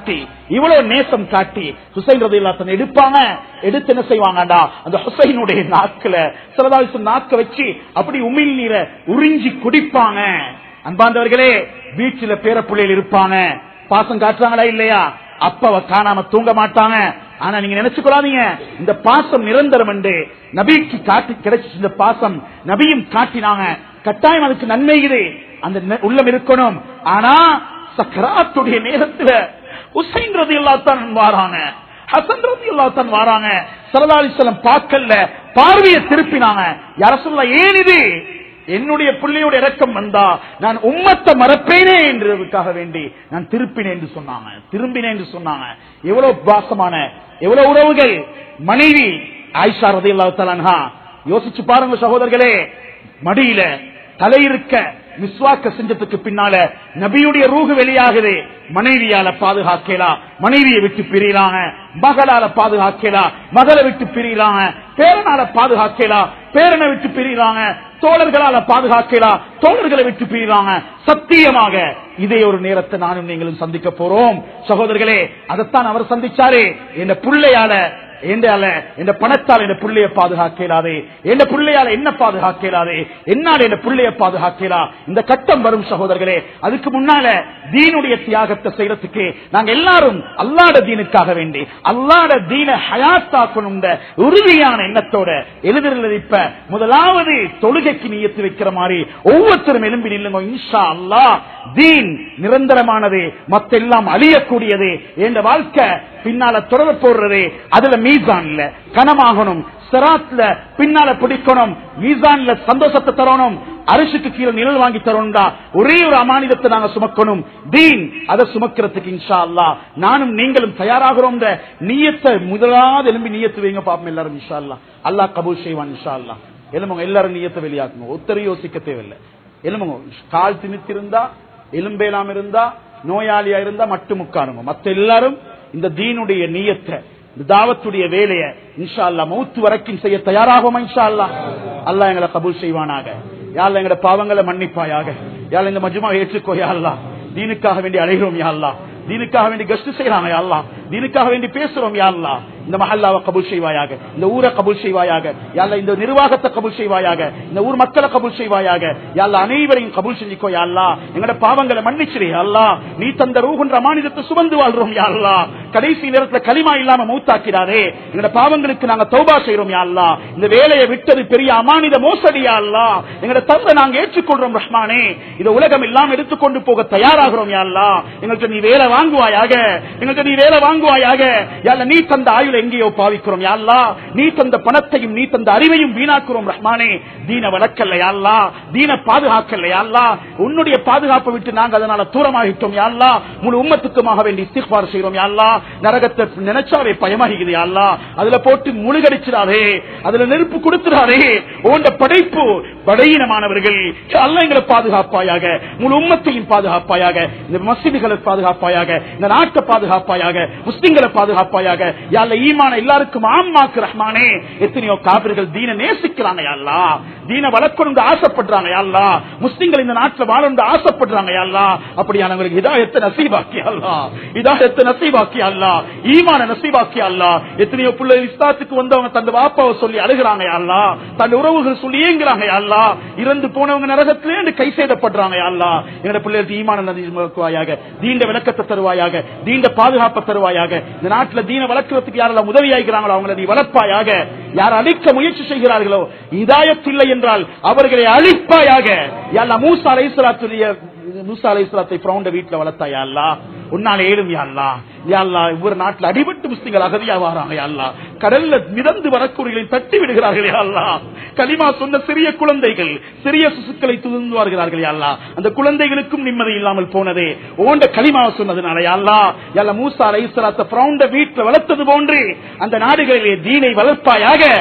இவ்வளவு நேசம் காட்டி ஹுசைன் ரதி தன்னை எடுப்பாங்க எடுத்து என்ன செய்வாங்கடா அந்த ஹுசைனுடைய நாக்குல சிலதாவிசம் நாக்க வச்சு அப்படி உமிழ் நீரை உறிஞ்சி குடிப்பாங்க அன்பாந்தவர்களே வீட்டுல பேர பிள்ளைகள் இருப்பாங்க பாசம் காட்டுறாங்களா இல்லையா அப்ப காணாம தூங்க மாட்டாங்க ஆனா நீங்க நினைச்சு கொள்ளாதீங்க இந்த பாசம் நிரந்தரம் என்று நபிக்கு காட்டி கிடைச்சு இந்த பாசம் நபியும் காட்டினாங்க கட்டாயம் அதுக்கு நன்மை இது அந்த ந- உள்ளம் இருக்கணும் ஆனா சக்கராத்துடைய நேரத்துல உசைன் ரதி தான் வாராங்க ஹசன் ரதி தான் வாராங்க சரதாலிசலம் பார்க்கல பார்வையை திருப்பினாங்க யார சொல்ல ஏன் இது என்னுடைய பிள்ளையோட இறக்கம் வந்தா நான் உம்மத்தை மறப்பேனே என்றதுக்காக வேண்டி நான் திருப்பினேன் என்று சொன்னாங்க திரும்பினேன் என்று சொன்னாங்க எவ்வளவு பாசமான எவ்வளவு உறவுகள் மனைவி ஆயிஷா ரதி அல்லா யோசிச்சு பாருங்க சகோதரர்களே மடியில தலையிருக்க மிஸ்வாக்க செஞ்சதுக்கு பின்னால நபியுடைய ரூகு வெளியாகுது மனைவியால பாதுகாக்கலா மனைவியை விட்டு பிரியலாங்க மகளால பாதுகாக்கலா மகளை விட்டு பிரியலாங்க பேரனால பாதுகாக்கலா பேரனை விட்டு பிரியலாங்க தோழர்களால பாதுகாக்கலா தோழர்களை விட்டு பிரியலாங்க சத்தியமாக இதே ஒரு நேரத்தை நானும் நீங்களும் சந்திக்க போறோம் சகோதரர்களே அதைத்தான் அவர் சந்திச்சாரே இந்த புள்ளையால என்னால இந்த பணத்தால் இந்த புள்ளைய பாதுகாக்கலாதே இந்த புள்ளையால என்ன பாதுகாக்கலாதே என்னால் இந்த புள்ளைய பாதுகாக்கலா இந்த கட்டம் வரும் சகோதரர்களே அதுக்கு முன்னால தீனுடைய தியாகத்தை செய்யறதுக்கு நாங்க எல்லாரும் அல்லாட தீனுக்காக வேண்டி அல்லாட தீன ஹயாத்தாக்கணும் உறுதியான எண்ணத்தோட எழுதுறது இப்ப முதலாவது தொழுகைக்கு நியத்து வைக்கிற மாதிரி ஒவ்வொருத்தரும் எலும்பி நில்லுங்க இன்ஷா அல்லா தீன் நிரந்தரமானது மத்தெல்லாம் அழியக்கூடியது என்ற வாழ்க்கை பின்னால தொடர போடுறது அதுல மீசான் இல்ல கனமாகணும் சிராத்ல பின்னால பிடிக்கணும் மீசான்ல சந்தோஷத்தை தரணும் அரிசுக்கு கீழே நிழல் வாங்கி தரணும்டா ஒரே ஒரு அமானிதத்தை நாங்க சுமக்கணும் தீன் அதை சுமக்கிறதுக்கு இன்ஷா அல்லா நானும் நீங்களும் தயாராகிறோம் நீயத்தை முதலாவது எலும்பி நீயத்து வைங்க பாப்போம் எல்லாரும் இன்ஷா அல்லா அல்லாஹ் கபூல் செய்வான் இன்ஷா அல்லா எலும்புங்க எல்லாரும் நீயத்தை வெளியாக்குங்க ஒத்தரை யோசிக்க தேவையில்லை எலும்புங்க கால் திணித்திருந்தா எலும்பேலாம் இருந்தா நோயாளியா இருந்தா மட்டும் உட்காருங்க மத்த எல்லாரும் இந்த தீனுடைய நீயத்தை இந்த தாவத்துடைய வேலைய இன்ஷா அல்லா மௌத்து வரைக்கும் செய்ய தயாராகும் இன்ஷா அல்லா அல்லாஹ் எங்களை கபூல் செய்வானாக யாழ்ல எங்கட பாவங்களை மன்னிப்பாயாக யாழ் இந்த மஜுமா ஏற்றுக்கோ யா அல்லா தீனுக்காக வேண்டி அழைகிறோம் யா அல்லா தீனுக்காக வேண்டி கஷ்டு செய்யறாங்க யா அல்லா தீனுக்காக வேண்டி பேசுறோம் யா அல்லா இந்த மஹல்லாவை கபூல் செய்வாயாக இந்த ஊரை கபூல் செய்வாயாக யாழ்ல இந்த நிர்வாகத்தை கபூல் செய்வாயாக இந்த ஊர் மக்களை கபூல் செய்வாயாக யாழ்ல அனைவரையும் கபூல் செஞ்சுக்கோ யா அல்லா எங்கட பாவங்களை மன்னிச்சிரு யா அல்லா நீ தந்த ரூகுன்ற மாநிலத்தை சுமந்து வாழ்றோம் யா அல்லா கடைசி நேரத்துல களிமா இல்லாம மௌத்தாக்கிறாரே எங்கட பாவங்களுக்கு நாங்க தௌபா செய்யறோம் யா அல்லா இந்த வேலையை விட்டது பெரிய அமானித மோசடி யா அல்லா எங்கட தந்தை நாங்க ஏற்றுக்கொள்றோம் ரஹ்மானே இந்த உலகம் எல்லாம் எடுத்துக்கொண்டு போக தயாராகிறோம் யா அல்லா எங்கள்கிட்ட நீ வேலை வாங்குவாயாக எங்கள்கிட்ட நீ வேலை வாங்குவாயாக யாழ்ல நீ தந்த ஆயுள் எங்கேயோ பாவிக்கிறோம் யாழ்லா நீ தந்த பணத்தையும் நீ தந்த அறிவையும் வீணாக்குறோம் ரஹ்மானே தீன வளர்க்கல யாழ்லா தீன பாதுகாக்கல யாழ்லா உன்னுடைய பாதுகாப்பை விட்டு நாங்க அதனால தூரமாகிட்டோம் யாழ்லா முழு உம்மத்துக்குமாக வேண்டி இஸ்திக்பார் செய்யறோம் யாழ்லா நரகத்தை நினைச்சாவே பயமாகிக்குது யாழ்லா அதுல போட்டு முழுகடிச்சிடாதே அதுல நெருப்பு கொடுத்துடாதே உண்ட படைப்பு படையினமானவர்கள் அல்ல எங்களை பாதுகாப்பாயாக முழு உம்மத்தையும் பாதுகாப்பாயாக இந்த மசீதுகளை பாதுகாப்பாயாக இந்த நாட்டை பாதுகாப்பாயாக முஸ்லிம்களை பாதுகாப்பாயாக யாழ்ல ஈமான எல்லாருக்கும் ஆமாக்கு ரஹ்மானே எத்தனையோ காவிர்கள் தீன நேசிக்கிறாங்க யாழ்லா தீன வளர்க்கணும் ஆசைப்படுறாங்க யாழ்லா முஸ்லிம்கள் இந்த நாட்டில் வாழணும் ஆசைப்படுறாங்க யாழ்லா அப்படியானவங்களுக்கு இதாயத்தை நசீபாக்கி அல்லா இதாயத்தை நசீபாக்கி அல்லா ஈமான நசீபாக்கி அல்லா எத்தனையோ பிள்ளை இஸ்லாத்துக்கு வந்தவங்க தந்த வாப்பாவை சொல்லி அழுகிறாங்க யாழ்லா தன் உறவுகள் சொல்லி ஏங்குறாங்க யாழ்லா இறந்து போனவங்க நரகத்திலே கை செய்தப்படுறாங்க யாழ்லா எங்க பிள்ளைகளுக்கு ஈமான நதிவாயாக தீண்ட விளக்கத்தை தருவாயாக தீண்ட பாதுகாப்பை தருவாயாக இந்த நாட்டில் தீன வளர்க்கறதுக்கு யாரெல்லாம் உதவியாகிறாங்களோ அவங்களை நீ வளர்ப்பாயாக யார் அழிக்க முயற்சி செய்கிறார்களோ இதாயத்தில்லை என்றால் அவர்களை அழிப்பாயாக யாழ்லா மூசா அலைசலாத்துடைய மூசா அலைசலாத்தை பிரவுண்ட வீட்டுல வளர்த்தாயா அல்லா உன்னால ஏழும் யாழ்லா யாழ்லா ஒவ்வொரு நாட்டில் அடிபட்டு முஸ்லிம்கள் அகதியா வராங்க யாழ்லா கடல்ல மிதந்து வரக்கூடியதை தட்டி விடுகிறார்கள் யாழ்லா களிமா சொன்ன சிறிய குழந்தைகள் சிறிய சிசுக்களை துணிந்து வருகிறார்கள் யாழ்லா அந்த குழந்தைகளுக்கும் நிம்மதி இல்லாமல் போனதே ஓண்ட களிமா சொன்னதுனால யாழ்லா யாழ்லா மூசா அலைசலாத்த பிரவுண்ட வீட்டுல வளர்த்தது போன்று அந்த நாடுகளிலே தீனை வளர்ப்பாயாக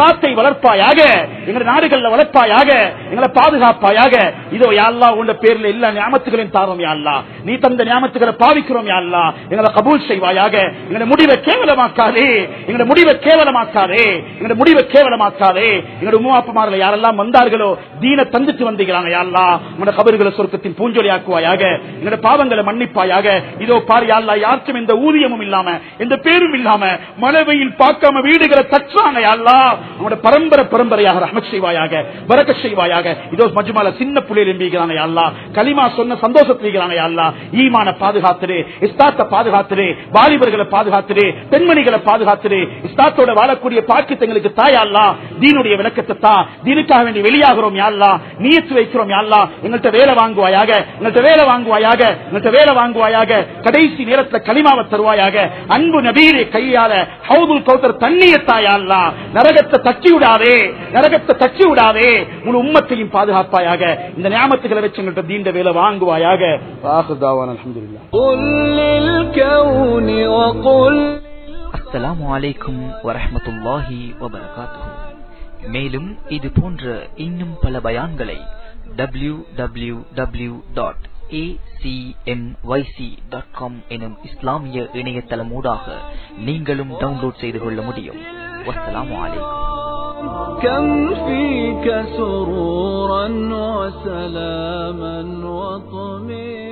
இஸ்லாத்தை வளர்ப்பாயாக எங்களை நாடுகள்ல வளர்ப்பாயாக எங்களை பாதுகாப்பாயாக இதோ யாழ்லா உண்ட பேர்ல எல்லா ஞாபகங்களையும் தாரோம் யாழ்லா நீ தந்த ஞாபகங்களை பாவிக்கிறோம் யாழ்லா எங்களை கபூல் செய்வாயாக எங்களை முடிவை கேவலமாக்காதே எங்களை முடிவை கேவலமாக்காதே எங்களை முடிவை கேவலமாக்காதே எங்களுடைய உமாப்பமார்கள் யாரெல்லாம் வந்தார்களோ தீன தந்துட்டு வந்தீங்களாங்க யாழ்லா உங்களோட கபர்களை சொர்க்கத்தின் பூஞ்சொலி ஆக்குவாயாக எங்களுடைய பாவங்களை மன்னிப்பாயாக இதோ பாரு யாழ்லா யாருக்கும் எந்த ஊதியமும் இல்லாம எந்த பேரும் இல்லாம மழை வெயில் பார்க்காம வீடுகளை தற்றாங்க யாழ்லா உங்களோட பரம்பரை பரம்பரையாக ரஹமத் செய்வாயாக பரக்க செய்வாயாக இதோ மஜ்மால சின்ன புள்ளையில் எம்பிக்கிறாங்க யாழ்லா களிமா சொன்ன சந்தோஷத்திருக்கிறாங்க யாழ்லா ஈமான பாதுகாத்துரு இஸ்தாத்தை பாதுகாத்துரு வாலிபர்களை பாதுகாத்துரு பெண்மணிகளை பாதுகாத்துரு இஸ்தாத்தோட வாழக்கூடிய பாக்கியத்தை எங்களுக்கு தாயல்லா தீனுடைய விளக்கத்தை தா தீனுக்காக வேண்டி வெளியாகிறோம் யாழ்லா நீயத்து வைக்கிறோம் யாழ்லா எங்கள்கிட்ட வேலை வாங்குவாயாக எங்கள்கிட்ட வேலை வாங்குவாயாக எங்கள்கிட்ட வேலை வாங்குவாயாக கடைசி நேரத்தில் களிமாவை தருவாயாக அன்பு நபீரை கையால ஹவுதுல் கௌத்தர் தண்ணியை தாயல்லா நரகத்தை தட்டி விடாதே நரகத்தை தட்டி விடாதே முழு உம்மத்தையும் பாதுகாப்பாயாக இந்த ஞாபகத்துகளை வச்சு எங்கள்கிட்ட தீண்ட வேலை வாங்குவாயாக வாஹுதாவான் அல்ஹம்துலில்லாஹ் قل للكون وقل அஸ்ஸலாமு அலைக்கும் வரஹ்மத்துல்லாஹி வபரகாத்துஹு மேலும் இது போன்ற இன்னும் பல பயான்களை W W W dot dot com எனும் இஸ்லாமிய இணையதளம் ஊடாக நீங்களும் டவுன்லோட் செய்து கொள்ள முடியும் வஸ்ஸலாமு அலைக்கும் كم فيك سرورا وسلاما وطمئنا